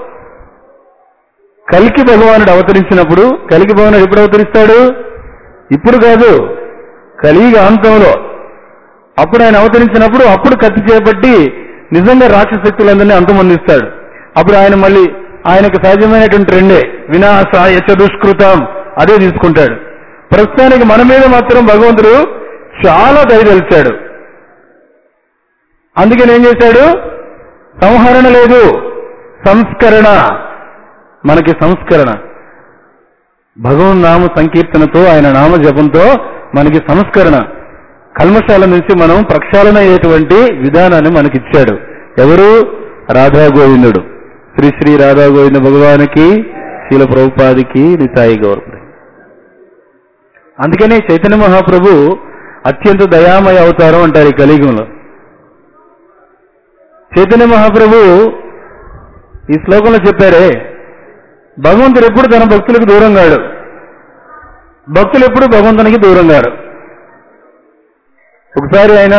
Speaker 1: కలికి భగవానుడు అవతరించినప్పుడు కలికి భగవానుడు ఎప్పుడు అవతరిస్తాడు ఇప్పుడు కాదు కలియుగ అంతంలో అప్పుడు ఆయన అవతరించినప్పుడు అప్పుడు కత్తి చేపట్టి నిజంగా రాక్షస శక్తులందరినీ అంతమొందిస్తాడు అప్పుడు ఆయన మళ్ళీ ఆయనకు సహజమైనటువంటి రెండే వినాశాయ చ దుష్కృతం అదే తీసుకుంటాడు ప్రస్తుతానికి మన మీద మాత్రం భగవంతుడు చాలా దయదలిచాడు అందుకని ఏం చేశాడు సంహరణ లేదు సంస్కరణ మనకి సంస్కరణ భగవన్ నామ సంకీర్తనతో ఆయన నామ జపంతో మనకి సంస్కరణ కల్మశాల నుంచి మనం ప్రక్షాళన అయ్యేటువంటి విధానాన్ని మనకిచ్చాడు ఎవరు రాధా గోవిందుడు శ్రీ శ్రీ రాధా గోవింద భగవానికి శీల ప్రభుపాదికి నితాయి గౌరవ అందుకనే చైతన్య మహాప్రభు అత్యంత దయామయ అవతారం అంటారు ఈ కలియుగంలో చైతన్య మహాప్రభు ఈ శ్లోకంలో చెప్పారే భగవంతుడు ఎప్పుడు తన భక్తులకు దూరం కాడు భక్తులు ఎప్పుడు భగవంతునికి దూరం కాడు ఒకసారి ఆయన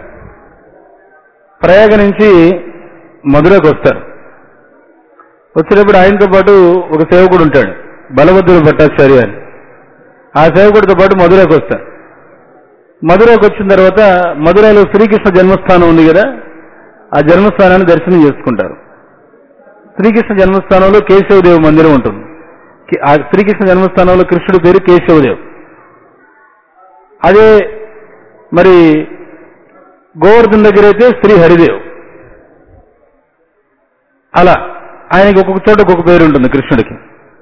Speaker 1: ప్రయాగ నుంచి మధురకు వస్తారు వచ్చేటప్పుడు ఆయనతో పాటు ఒక సేవకుడు ఉంటాడు బలభద్రుడు భట్టాచార్య అని ఆ సేవకుడితో పాటు మధురకు వస్తారు మధురకు వచ్చిన తర్వాత మధురలో శ్రీకృష్ణ జన్మస్థానం ఉంది కదా ఆ జన్మస్థానాన్ని దర్శనం చేసుకుంటారు శ్రీకృష్ణ జన్మస్థానంలో కేశవదేవ్ మందిరం ఉంటుంది కి- ఆ శ్రీకృష్ణ జన్మస్థానంలో కృష్ణుడి పేరు కేశవదేవ్ అదే మరి గోవర్ధన్ దగ్గర అయితే శ్రీ హరిదేవ్ అలా ఆయనకి ఒక్కొక్క చోట ఒక్కొక్క పేరు ఉంటుంది కృష్ణుడికి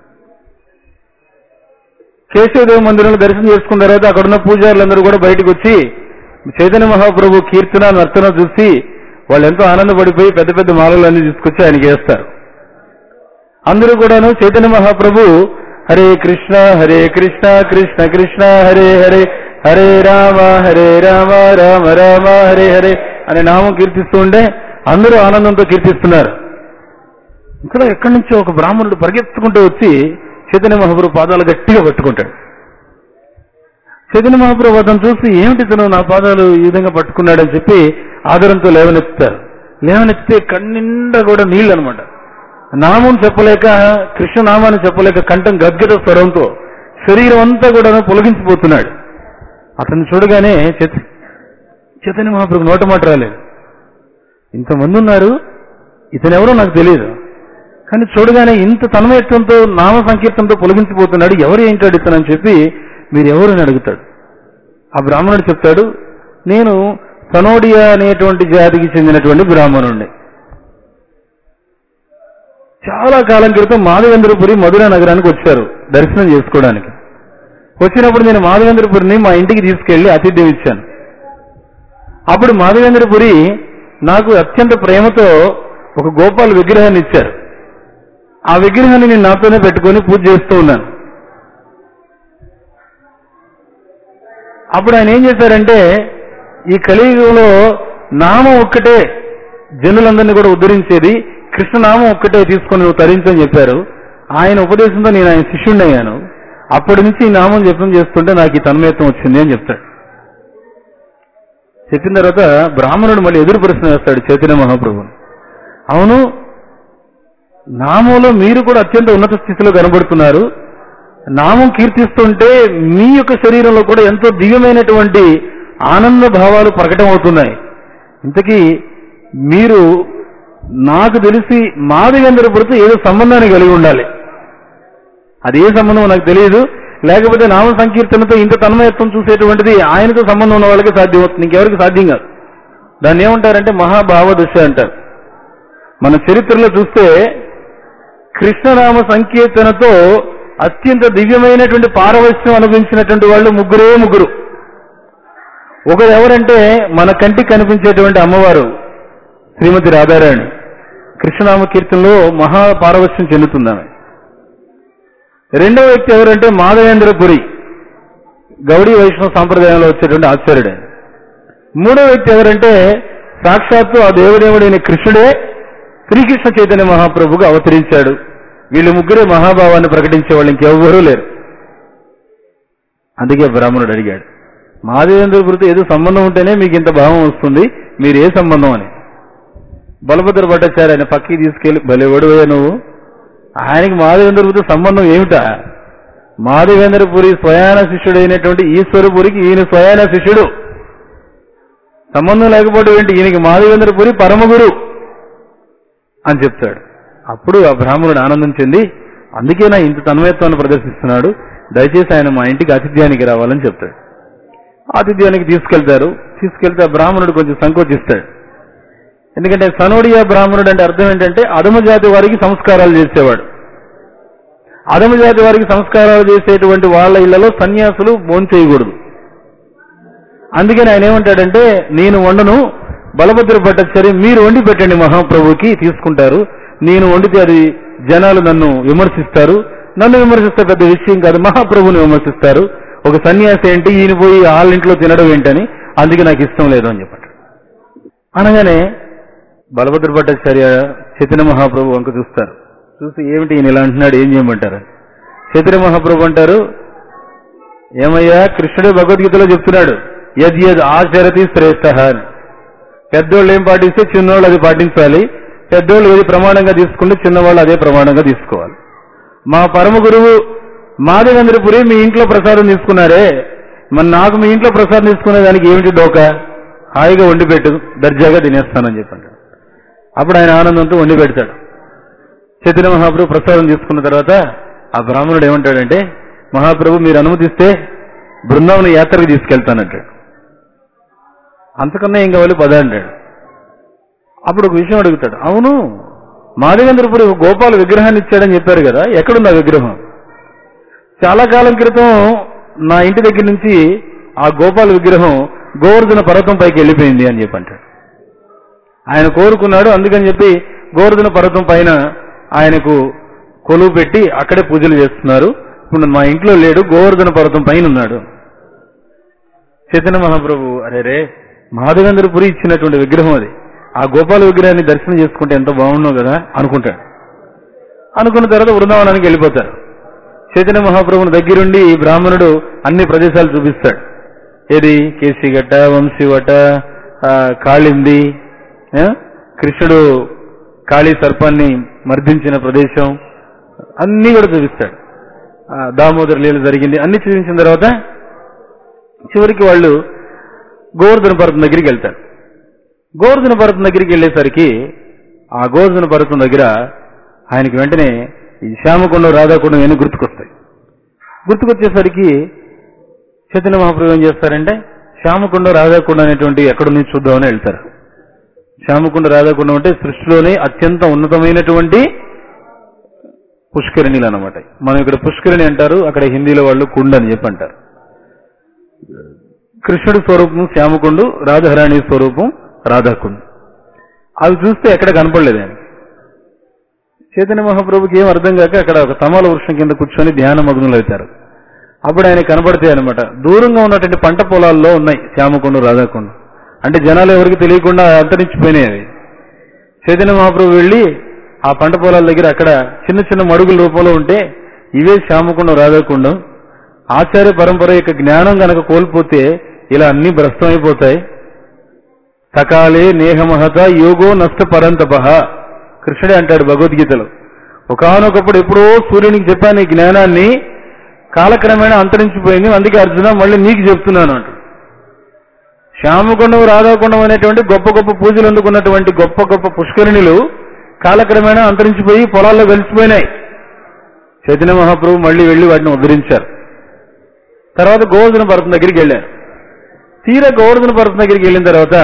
Speaker 1: కేశవదేవ మందిరంలో దర్శనం చేసుకున్న తర్వాత అక్కడ ఉన్న పూజారులందరూ కూడా బయటకు వచ్చి చైతన్య మహాప్రభు కీర్తన నర్తన చూసి వాళ్ళు ఎంతో ఆనందపడిపోయి పెద్ద పెద్ద మాలలన్నీ తీసుకొచ్చి ఆయనకి వేస్తారు అందరూ కూడాను చైతన్య మహాప్రభు హరే కృష్ణ హరే కృష్ణ కృష్ణ కృష్ణ హరే హరే హరే రామ హరే రామ రామ రామ హరే హరే అనే నామం కీర్తిస్తూ ఉంటే అందరూ ఆనందంతో కీర్తిస్తున్నారు ఇక్కడ ఎక్కడి నుంచో ఒక బ్రాహ్మణుడు పరిగెత్తుకుంటూ వచ్చి చైతన్య మహాప్రభు పాదాలు గట్టిగా పట్టుకుంటాడు చైతన్య మహాప్రభు అతను చూసి ఏమిటి ఇతను నా పాదాలు ఈ విధంగా పట్టుకున్నాడని చెప్పి ఆదరంతో లేవనెత్తుతారు లేవనెత్తితే కన్నిండా కూడా నీళ్ళు అనమాట నామం చెప్పలేక కృష్ణ నామాన్ని చెప్పలేక కంఠం గద్గద స్వరంతో శరీరం అంతా కూడా పొలగించిపోతున్నాడు అతన్ని చూడగానే చైత- చైతన్య మహాప్రభు నోట మాట రాలేదు ఇంతమంది ఉన్నారు ఇతను ఎవరో నాకు తెలియదు కానీ చూడగానే ఇంత తన్మయత్వంతో నామ సంకీర్తనతో పొలగించిపోతున్నాడు ఎవరు ఏంటాడు ఇతను అని చెప్పి మీరు ఎవరు అని అడుగుతాడు ఆ బ్రాహ్మణుడు చెప్తాడు నేను సనోడియా అనేటువంటి జాతికి చెందినటువంటి బ్రాహ్మణుడిని చాలా కాలం క్రితం మాధవేంద్రపురి మధుర నగరానికి వచ్చారు దర్శనం చేసుకోవడానికి వచ్చినప్పుడు నేను మాధవేంద్రపురిని మా ఇంటికి తీసుకెళ్లి ఆతిథ్యం ఇచ్చాను అప్పుడు మాధవేంద్రపురి నాకు అత్యంత ప్రేమతో ఒక గోపాల విగ్రహాన్ని ఇచ్చారు ఆ విగ్రహాన్ని నేను నాతోనే పెట్టుకొని పూజ చేస్తూ ఉన్నాను అప్పుడు ఆయన ఏం చేశారంటే ఈ కలియుగంలో నామం ఒక్కటే జనులందరినీ కూడా ఉద్ధరించేది కృష్ణనామం ఒక్కటే తీసుకొని నువ్వు తరించని చెప్పారు ఆయన ఉపదేశంతో నేను ఆయన శిష్యుడిని అయ్యాను అప్పటి నుంచి ఈ నామం జపం చేస్తుంటే నాకు ఈ తన్మయత్వం వచ్చింది అని చెప్తాడు చెప్పిన తర్వాత బ్రాహ్మణుడు మళ్ళీ ఎదురు ప్రశ్న వేస్తాడు చైతన్య మహాప్రభు అవును నామంలో మీరు కూడా అత్యంత ఉన్నత స్థితిలో కనబడుతున్నారు నామం కీర్తిస్తుంటే మీ యొక్క శరీరంలో కూడా ఎంతో దివ్యమైనటువంటి ఆనంద భావాలు ప్రకటమవుతున్నాయి ఇంతకీ మీరు నాకు తెలిసి మాదిగందరపుడితో ఏదో సంబంధాన్ని కలిగి ఉండాలి అది ఏ సంబంధం నాకు తెలియదు లేకపోతే నామ సంకీర్తనతో ఇంత తన్మయత్వం చూసేటువంటిది ఆయనతో సంబంధం ఉన్న వాళ్ళకి సాధ్యం అవుతుంది ఇంకెవరికి సాధ్యం కాదు దాన్ని ఏమంటారంటే మహాభావ దశ అంటారు మన చరిత్రలో చూస్తే కృష్ణనామ సంకీర్తనతో అత్యంత దివ్యమైనటువంటి పారవశ్యం అనుభవించినటువంటి వాళ్ళు ముగ్గురే ముగ్గురు ఒకరు ఎవరంటే మన కంటికి కనిపించేటువంటి అమ్మవారు శ్రీమతి రాధారాణి కృష్ణనామ కీర్తనలో మహాపారవశ్యం చెందుతుంది ఆమె రెండవ వ్యక్తి ఎవరంటే మాధవేంద్రపురి గౌడీ వైష్ణవ సాంప్రదాయంలో వచ్చేటువంటి ఆచార్యుడే మూడో వ్యక్తి ఎవరంటే సాక్షాత్తు ఆ దేవదేవుడైన కృష్ణుడే శ్రీకృష్ణ చైతన్య మహాప్రభుగా అవతరించాడు వీళ్ళు ముగ్గురే మహాభావాన్ని ప్రకటించే వాళ్ళు ఇంకెవ్వరూ లేరు అందుకే బ్రాహ్మణుడు అడిగాడు మాదేవేంద్రపురితో ఏదో సంబంధం ఉంటేనే మీకు ఇంత భావం వస్తుంది మీరు ఏ సంబంధం అని బలభద్ర భట్టాచార్య ఆయన పక్కకి తీసుకెళ్లి భలేవాడువయ్యా నువ్వు ఆయనకి మాధవేంద్రపురితో సంబంధం ఏమిటా మాధవేంద్రపురి స్వయాన శిష్యుడైనటువంటి ఈశ్వరపురికి ఈయన స్వయాన శిష్యుడు సంబంధం లేకపోవడం ఏంటి ఈయనకి మాధవేంద్రపురి పరమగురు అని చెప్తాడు అప్పుడు ఆ బ్రాహ్మణుడు ఆనందం చెంది అందుకే నా ఇంత తన్మయత్వాన్ని ప్రదర్శిస్తున్నాడు దయచేసి ఆయన మా ఇంటికి ఆతిథ్యానికి రావాలని చెప్తాడు ఆతిథ్యానికి తీసుకెళ్తారు తీసుకెళ్తే ఆ బ్రాహ్మణుడు కొంచెం సంకోచిస్తాడు ఎందుకంటే సనోడియా బ్రాహ్మణుడు అంటే అర్థం ఏంటంటే అధమ జాతి వారికి సంస్కారాలు చేసేవాడు అధమ జాతి వారికి సంస్కారాలు చేసేటువంటి వాళ్ళ ఇళ్లలో సన్యాసులు భోంచేయకూడదు అందుకని ఆయన ఏమంటాడంటే నేను వండను బలభద్ర భట్టాచారి మీరు వండి పెట్టండి మహాప్రభుకి తీసుకుంటారు నేను వండితే అది జనాలు నన్ను విమర్శిస్తారు నన్ను విమర్శిస్తే పెద్ద విషయం కాదు మహాప్రభుని విమర్శిస్తారు ఒక సన్యాసి ఏంటి ఈయన పోయి వాళ్ళ ఇంట్లో తినడం ఏంటని అందుకే నాకు ఇష్టం లేదు అని చెప్పాడు అనగానే బలభద్ర భట్టాచార్య చైతన్య మహాప్రభు వంక చూస్తారు చూసి ఏమిటి ఈయన ఇలా అంటున్నాడు ఏం చేయమంటారు చైతన్య మహాప్రభు అంటారు ఏమయ్యా కృష్ణుడే భగవద్గీతలో చెప్తున్నాడు యద్ యద్ ఆచరతి శ్రేష్ఠ అని పెద్దోళ్ళు ఏం పాటిస్తే చిన్నోళ్ళు అది పాటించాలి పెద్దోళ్ళు ఏది ప్రమాణంగా తీసుకుంటే చిన్నవాళ్ళు అదే ప్రమాణంగా తీసుకోవాలి మా పరమ గురువు మాధవేంద్రపురి మీ ఇంట్లో ప్రసాదం తీసుకున్నారే మరి నాకు మీ ఇంట్లో ప్రసాదం తీసుకునే దానికి ఏమిటి డోక హాయిగా వండి పెట్టు దర్జాగా తినేస్తానని చెప్పండి అప్పుడు ఆయన ఆనందంతో వండి పెడతాడు చైతన్య మహాప్రభు ప్రసాదం తీసుకున్న తర్వాత ఆ బ్రాహ్మణుడు ఏమంటాడంటే మహాప్రభు మీరు అనుమతిస్తే బృందావన యాత్రకు తీసుకెళ్తానంటాడు అంతకన్నా ఏం కావాలి పద అంటాడు అప్పుడు ఒక విషయం అడుగుతాడు అవును మాధవేంద్రపురి ఒక గోపాల విగ్రహాన్ని ఇచ్చాడని చెప్పారు కదా ఎక్కడుంది ఆ విగ్రహం చాలా కాలం క్రితం నా ఇంటి దగ్గర నుంచి ఆ గోపాల విగ్రహం గోవర్ధన పర్వతం పైకి వెళ్ళిపోయింది అని చెప్పి అంటాడు ఆయన కోరుకున్నాడు అందుకని చెప్పి గోవర్ధన పర్వతం పైన ఆయనకు కొలువు పెట్టి అక్కడే పూజలు చేస్తున్నారు ఇప్పుడు మా ఇంట్లో లేడు గోవర్ధన పర్వతం పైన ఉన్నాడు చైతన్య మహాప్రభు అరే రే మాధవేంద్రపురి ఇచ్చినటువంటి విగ్రహం అది ఆ గోపాల విగ్రహాన్ని దర్శనం చేసుకుంటే ఎంత బాగున్నావు కదా అనుకుంటాడు అనుకున్న తర్వాత బృందావనానికి వెళ్ళిపోతారు చైతన్య మహాప్రభుని దగ్గరుండి ఈ బ్రాహ్మణుడు అన్ని ప్రదేశాలు చూపిస్తాడు ఏది కేసీగట్ట వంశీవట ఆ, కాళింది ఆ, కృష్ణుడు కాళీ సర్పాన్ని మర్దించిన ప్రదేశం అన్ని కూడా చూపిస్తాడు ఆ, దామోదర లీల జరిగింది అన్ని చూపించిన తర్వాత చివరికి వాళ్ళు గోవర్ధన పర్వతం దగ్గరికి వెళ్తారు గోవర్ధన పర్వతం దగ్గరికి వెళ్ళేసరికి ఆ గోవర్ధన పర్వతం దగ్గర ఆయనకి వెంటనే ఈ శ్యామకొండ రాధాకొండం ఇవన్నీ గుర్తుకొస్తాయి గుర్తుకొచ్చేసరికి చైతన్య మహాప్రభు ఏం చేస్తారంటే శ్యామకొండ రాధాకొండ అనేటువంటి ఎక్కడుంది చూద్దామని వెళ్తారు శ్యామకొండ రాధాకొండం అంటే సృష్టిలోనే అత్యంత ఉన్నతమైనటువంటి పుష్కరిణిలు అనమాట మనం ఇక్కడ పుష్కరిణి అంటారు అక్కడ హిందీలో వాళ్ళు కుండ అని చెప్పి అంటారు కృష్ణుడి స్వరూపం శ్యామకుండు రాధారాణి స్వరూపం రాధాకుండు అవి చూస్తే ఎక్కడ కనపడలేదు ఆయన చైతన్య మహాప్రభుకి ఏం అర్థం కాక అక్కడ ఒక తమాల వృక్షం కింద కూర్చొని ధ్యాన మగ్నులు అవుతారు అప్పుడు ఆయన కనపడతాయి అనమాట దూరంగా ఉన్నటువంటి పంట పొలాల్లో ఉన్నాయి శ్యామకుండు రాధాకుండు అంటే జనాలు ఎవరికి తెలియకుండా అంతరించిపోయినాయి అవి చైతన్య మహాప్రభు వెళ్ళి ఆ పంట పొలాల దగ్గర అక్కడ చిన్న చిన్న మడుగుల రూపంలో ఉంటే ఇవే శ్యామకుండం రాధాకుండం ఆచార్య పరంపర యొక్క జ్ఞానం గనక కోల్పోతే ఇలా అన్ని భ్రష్టమైపోతాయి సకాలే నేహమహత యోగో నష్ట పరంతప కృష్ణుడే అంటాడు భగవద్గీతలో ఒకనొకప్పుడు ఎప్పుడో సూర్యునికి చెప్పాను ఈ జ్ఞానాన్ని కాలక్రమేణా అంతరించిపోయింది అందుకే అర్జున మళ్ళీ నీకు చెప్తున్నాను అంటాడు శ్యామకుండం రాధాకుండం అనేటువంటి గొప్ప గొప్ప పూజలు అందుకున్నటువంటి గొప్ప గొప్ప పుష్కరిణులు కాలక్రమేణా అంతరించిపోయి పొలాల్లో కలిసిపోయినాయి చైతన్య మహాప్రభు మళ్ళీ వెళ్లి వాటిని ఉద్ధరించారు తర్వాత గోవర్ధన పర్వతం దగ్గరికి వెళ్ళారు తీరా గోవర్ధన పర్వతం దగ్గరికి వెళ్ళిన తర్వాత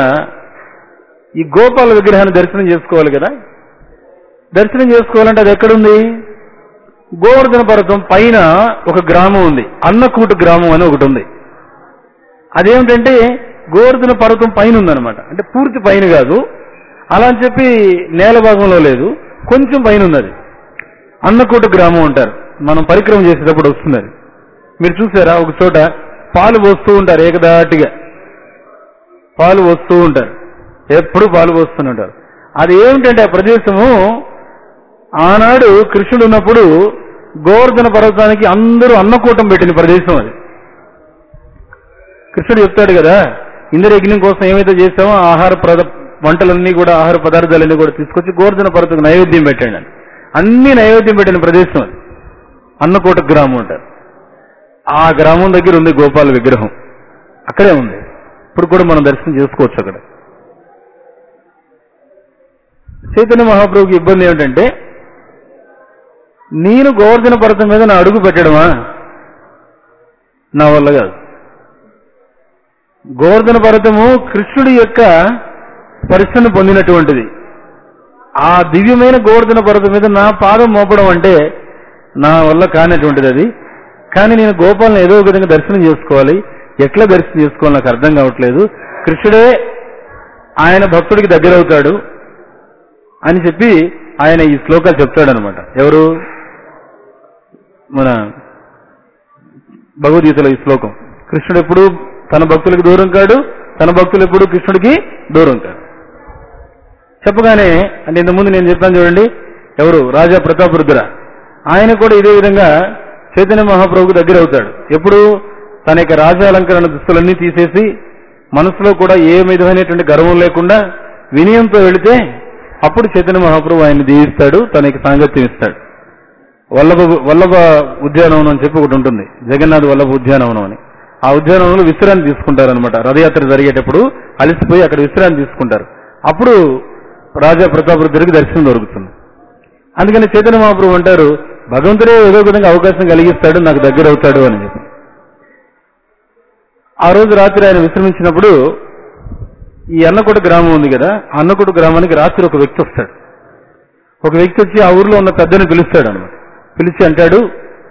Speaker 1: ఈ గోపాల విగ్రహాన్ని దర్శనం చేసుకోవాలి కదా దర్శనం చేసుకోవాలంటే అది ఎక్కడుంది గోవర్ధన పర్వతం పైన ఒక గ్రామం ఉంది అన్నకూట గ్రామం అని ఒకటి ఉంది అదేమిటంటే గోవర్ధన పర్వతం పైన ఉందన్నమాట అంటే పూర్తి పైన కాదు అలా అని చెప్పి నేల భాగంలో లేదు కొంచెం పైన ఉన్నది అన్నకోట గ్రామం అంటారు మనం పరిక్రమ చేసేటప్పుడు వస్తుంది అది మీరు చూసారా ఒక చోట పాలు పోస్తూ ఉంటారు ఏకదాటిగా పాలు పోస్తూ ఉంటారు ఎప్పుడు పాలు పోస్తూనే ఉంటారు అది ఏమిటంటే ఆ ప్రదేశము ఆనాడు కృష్ణుడు ఉన్నప్పుడు గోవర్ధన పర్వతానికి అందరూ అన్నకూటం పెట్టిన ప్రదేశం అది కృష్ణుడు చెప్తాడు కదా ఇంద్రయజ్ఞం కోసం ఏమైతే చేసామో ఆ ఆహార పద వంటలన్నీ కూడా ఆహార పదార్థాలన్నీ కూడా తీసుకొచ్చి గోవర్ధన పర్వతం నైవేద్యం పెట్టండి అని అన్ని నైవేద్యం పెట్టిన ప్రదేశం అది అన్నకోట గ్రామం అంటారు ఆ గ్రామం దగ్గర ఉంది గోపాల విగ్రహం అక్కడే ఉంది ఇప్పుడు కూడా మనం దర్శనం చేసుకోవచ్చు అక్కడ చైతన్య మహాప్రభుకి ఇబ్బంది ఏమిటంటే నేను గోవర్ధన పర్వతం మీద నా అడుగు పెట్టడమా నా వల్ల కాదు గోవర్ధన పర్వతము కృష్ణుడి యొక్క పరిశ్రమ పొందినటువంటిది ఆ దివ్యమైన గోవర్ధన పర్వతం మీద నా పాదం మోపడం అంటే నా వల్ల కానటువంటిది అది కానీ నేను గోపాలను ఏదో ఒక విధంగా దర్శనం చేసుకోవాలి ఎట్లా దర్శనం చేసుకోవాలి నాకు అర్థం కావట్లేదు కృష్ణుడే ఆయన భక్తుడికి దగ్గరవుతాడు అని చెప్పి ఆయన ఈ శ్లోకాలు చెప్తాడనమాట ఎవరు మన భగవద్గీతలో ఈ శ్లోకం కృష్ణుడు ఎప్పుడు తన భక్తులకు దూరం కాడు తన భక్తులు ఎప్పుడు కృష్ణుడికి దూరం కాడు చెప్పగానే అంటే ఇంతకుముందు నేను చెప్పాను చూడండి ఎవరు రాజా ప్రతాపరుద్ర ఆయన కూడా ఇదే విధంగా చైతన్య మహాప్రభుకు దగ్గర అవుతాడు ఎప్పుడు తన యొక్క రాజాలంకరణ దుస్తులన్నీ తీసేసి మనసులో కూడా ఏ విధమైనటువంటి గర్వం లేకుండా వినయంతో వెళితే అప్పుడు చైతన్య మహాప్రభు ఆయన్ని దీవిస్తాడు తన యొక్క సాంగత్యం ఇస్తాడు వల్లభ వల్లభ ఉద్యానవనం అని చెప్పి ఒకటి ఉంటుంది జగన్నాథ్ వల్లభ ఉద్యానవనం అని ఆ ఉద్యానవనంలో విశ్రాంతి తీసుకుంటారు అనమాట రథయాత్ర జరిగేటప్పుడు అలసిపోయి అక్కడ విశ్రాంతి తీసుకుంటారు అప్పుడు రాజా ప్రతాపరుద్రికి దర్శనం దొరుకుతుంది అందుకని చైతన్య మహాప్రభు అంటారు భగవంతుడే ఏదో విధంగా అవకాశం కలిగిస్తాడు నాకు దగ్గర అవుతాడు అని చెప్పి ఆ రోజు రాత్రి ఆయన విశ్రమించినప్పుడు ఈ అన్నకోట గ్రామం ఉంది కదా ఆ అన్నకోట గ్రామానికి రాత్రి ఒక వ్యక్తి వస్తాడు ఒక వ్యక్తి వచ్చి ఆ ఊర్లో ఉన్న పెద్దని పిలుస్తాడు అనమాట పిలిచి అంటాడు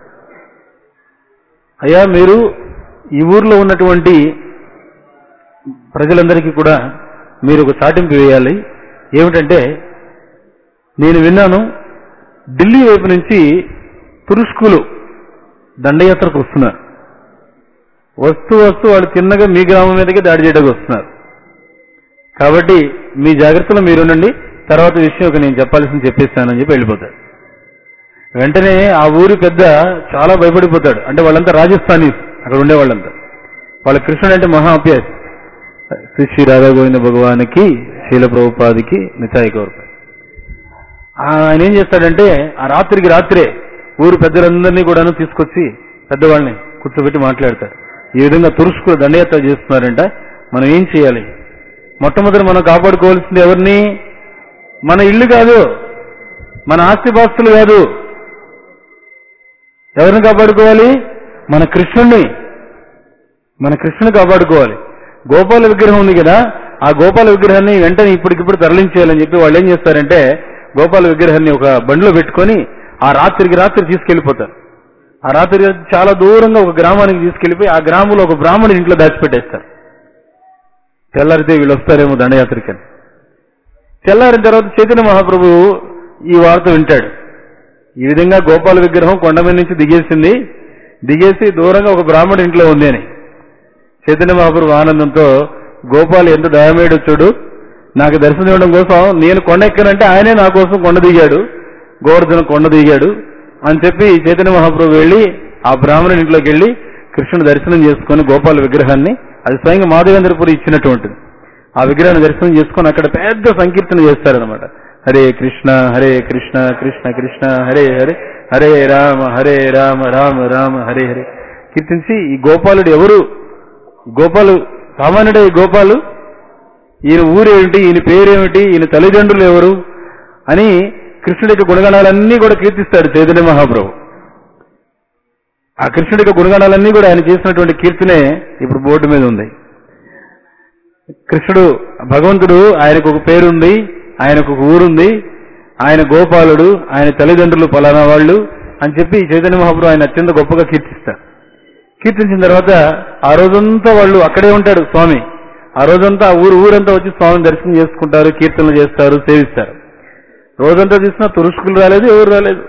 Speaker 1: అయ్యా మీరు ఈ ఊర్లో ఉన్నటువంటి ప్రజలందరికీ కూడా మీరు ఒక చాటింపు వేయాలి ఏమిటంటే నేను విన్నాను ఢిల్లీ వైపు నుంచి తురుష్కులు దండయాత్రకు వస్తున్నారు వస్తూ వస్తూ వాళ్ళు తిన్నగా మీ గ్రామం మీదకి దాడి చేయడానికి వస్తున్నారు కాబట్టి మీ జాగ్రత్తలో మీరుండండి తర్వాత విషయం ఒక నేను చెప్పాల్సింది చెప్పేస్తానని చెప్పి వెళ్ళిపోతాడు వెంటనే ఆ ఊరి పెద్ద చాలా భయపడిపోతాడు అంటే వాళ్ళంతా రాజస్థానీ అక్కడ ఉండే వాళ్ళంతా వాళ్ళ కృష్ణుడు అంటే మహా అప్యాసి శ్రీ శ్రీ రాధా గోవింద భగవానికి శీల ప్రభుపాదికి నిచాయి గౌరవ ఆయన ఏం చేస్తాడంటే ఆ రాత్రికి రాత్రే ఊరు పెద్దలందరినీ కూడాను తీసుకొచ్చి పెద్దవాళ్ళని కూర్చోబెట్టి మాట్లాడతాడు ఈ విధంగా తురుసుకులు దండయాత్ర చేస్తున్నారంట మనం ఏం చేయాలి మొట్టమొదటి మనం కాపాడుకోవాల్సింది ఎవరిని మన ఇల్లు కాదు మన ఆస్తిపాస్తులు కాదు ఎవరిని కాపాడుకోవాలి మన కృష్ణుణ్ణి మన కృష్ణుని కాపాడుకోవాలి గోపాల విగ్రహం ఉంది కదా ఆ గోపాల విగ్రహాన్ని వెంటనే ఇప్పటికిప్పుడు తరలించేయాలని చెప్పి వాళ్ళు ఏం చేస్తారంటే గోపాల విగ్రహాన్ని ఒక బండిలో పెట్టుకొని ఆ రాత్రికి రాత్రి తీసుకెళ్లిపోతారు ఆ రాత్రి చాలా దూరంగా ఒక గ్రామానికి తీసుకెళ్లిపోయి ఆ గ్రామంలో ఒక బ్రాహ్మణుడి ఇంట్లో దాచిపెట్టేస్తారు తెల్లారితే వీళ్ళు వస్తారేమో దండయాత్రికని తెల్లారిన తర్వాత చైతన్య మహాప్రభు ఈ వార్త వింటాడు ఈ విధంగా గోపాల విగ్రహం కొండ మీద నుంచి దిగేసింది దిగేసి దూరంగా ఒక బ్రాహ్మణ ఇంట్లో ఉంది అని చైతన్య మహాప్రభు ఆనందంతో గోపాల్ ఎంత దయమేడు చూడు నాకు దర్శనం ఇవ్వడం కోసం నేను కొండ ఎక్కానంటే ఆయనే నా కోసం కొండ దిగాడు గోవర్ధన కొండ దిగాడు అని చెప్పి చైతన్య మహాప్రభు వెళ్ళి ఆ బ్రాహ్మణుని ఇంట్లోకి వెళ్ళి కృష్ణుని దర్శనం చేసుకుని గోపాల విగ్రహాన్ని అది స్వయంగా మాధవేంద్రపురి ఇచ్చినటువంటిది ఆ విగ్రహాన్ని దర్శనం చేసుకుని అక్కడ పెద్ద సంకీర్తన చేస్తారనమాట హరే కృష్ణ హరే కృష్ణ కృష్ణ కృష్ణ హరే హరే హరే రామ హరే రామ రామ రామ హరే హరే కీర్తించి ఈ గోపాలుడు ఎవరు గోపాలు సామాన్యుడే ఈ గోపాలు ఈయన ఊరేమిటి ఈయన పేరేమిటి ఈయన తల్లిదండ్రులు ఎవరు అని కృష్ణుడి యొక్క గుణగణాలన్నీ కూడా కీర్తిస్తాడు చైతన్య మహాప్రభు ఆ కృష్ణుడి యొక్క గుణగణాలన్నీ కూడా ఆయన చేసినటువంటి కీర్తనే ఇప్పుడు బోర్డు మీద ఉంది కృష్ణుడు భగవంతుడు ఆయనకు ఒక పేరుంది ఆయనకు ఒక ఊరుంది ఆయన గోపాలుడు ఆయన తల్లిదండ్రులు పలానా వాళ్ళు అని చెప్పి చైతన్య మహాప్రభు ఆయన అత్యంత గొప్పగా కీర్తిస్తారు కీర్తించిన తర్వాత ఆ రోజంతా వాళ్ళు అక్కడే ఉంటాడు స్వామి ఆ రోజంతా ఆ ఊరు ఊరంతా వచ్చి స్వామిని దర్శనం చేసుకుంటారు కీర్తనలు చేస్తారు సేవిస్తారు రోజంతా చూసినా తురుష్కులు రాలేదు ఎవరు రాలేదు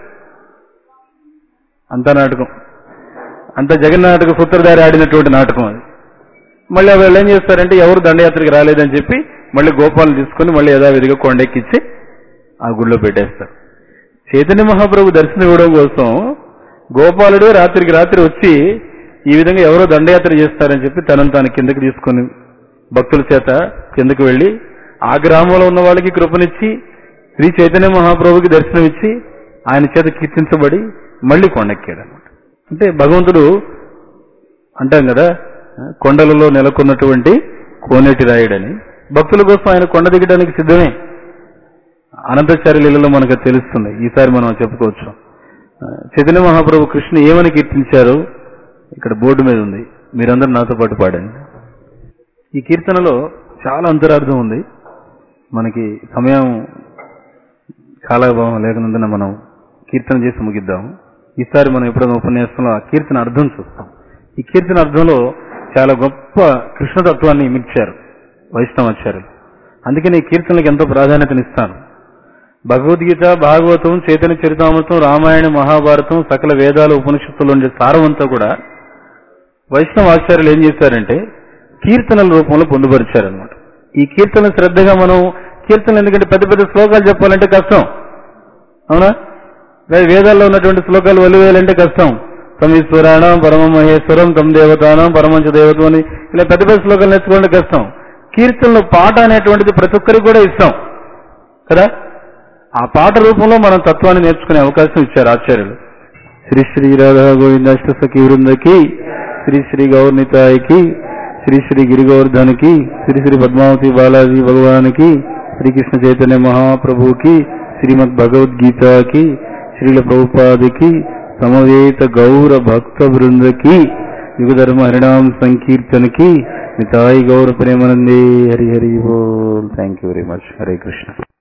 Speaker 1: అంతా నాటకం అంత జగన్నాటక సూత్రధారి ఆడినటువంటి నాటకం అది మళ్ళీ వాళ్ళు ఏం చేస్తారంటే ఎవరు దండయాత్రకి రాలేదని చెప్పి మళ్ళీ గోపాలను తీసుకుని మళ్ళీ యథావిధిగా కొండెక్కించి ఆ గుళ్ళో పెట్టేస్తారు చైతన్య మహాప్రభు దర్శనం ఇవ్వడం కోసం గోపాలుడు రాత్రికి రాత్రి వచ్చి ఈ విధంగా ఎవరో దండయాత్ర చేస్తారని చెప్పి తనను తాను కిందకి తీసుకొని భక్తుల చేత కిందకి వెళ్లి ఆ గ్రామంలో ఉన్న వాళ్ళకి కృపనిచ్చి శ్రీ చైతన్య మహాప్రభుకి దర్శనం ఇచ్చి ఆయన చేత కీర్తించబడి మళ్ళీ కొండెక్కాడు అనమాట అంటే భగవంతుడు అంటాం కదా కొండలలో నెలకొన్నటువంటి కోనేటి రాయుడని భక్తుల కోసం ఆయన కొండ దిగడానికి సిద్ధమే అనంతచారి లీలలో మనకు తెలుస్తుంది ఈసారి మనం చెప్పుకోవచ్చు చైతన్య మహాప్రభు కృష్ణ ఏమని కీర్తించారు ఇక్కడ బోర్డు మీద ఉంది మీరందరూ నాతో పాటు పాడండి ఈ కీర్తనలో చాలా అంతరార్థం ఉంది మనకి సమయం చాలా భావం లేకనందున మనం కీర్తన చేసి ముగిద్దాం ఈసారి మనం ఎప్పుడైనా ఉపన్యాసంలో ఆ కీర్తన అర్థం చూస్తాం ఈ కీర్తన అర్థంలో చాలా గొప్ప కృష్ణతత్వాన్ని ఇమిడ్చారు వైష్ణవాచార్యులు అందుకని ఈ కీర్తనలకు ఎంతో ప్రాధాన్యతనిస్తాను భగవద్గీత భాగవతం చైతన్య చరితామృతం రామాయణ మహాభారతం సకల వేదాలు ఉపనిషత్తులు ఉండే సారమంతా కూడా వైష్ణవ ఆచార్యులు ఏం చేశారంటే కీర్తనల రూపంలో పొందుపరిచారనమాట ఈ కీర్తన శ్రద్ధగా మనం కీర్తనలు ఎందుకంటే పెద్ద పెద్ద శ్లోకాలు చెప్పాలంటే కష్టం అవునా వే- వేదాల్లో ఉన్నటువంటి శ్లోకాలు వలివేయాలంటే కష్టం సమీశ్వరాణం పరమ మహేశ్వరం తమ దేవతానం పరమంచ దేవతం అని ఇలా పెద్ద పెద్ద శ్లోకాలు నేర్చుకోవడం కష్టం కీర్తనలో పాట అనేటువంటిది ప్రతి ఒక్కరికి కూడా ఇష్టం కదా ఆ పాట రూపంలో మనం తత్వాన్ని నేర్చుకునే అవకాశం ఇచ్చారు ఆచార్యులు శ్రీ శ్రీ రాధా గోవింద అష్టసఖి వృందకి శ్రీ శ్రీ గౌర్నితాయికి శ్రీ శ్రీ గిరిగోవర్ధన్కి శ్రీ శ్రీ పద్మావతి బాలాజీ భగవానికి శ్రీకృష్ణ చైతన్య మహాప్రభుకి శ్రీమద్ భగవద్గీతకి శ్రీల ప్రభుపాదికి సమవేత గౌర భక్త బృందకి యుగధర్మ హరినామ సంకీర్తనకి నితాయి గౌర ప్రేమనందే హరి హరి బోల్ thank you very much Hare Krishna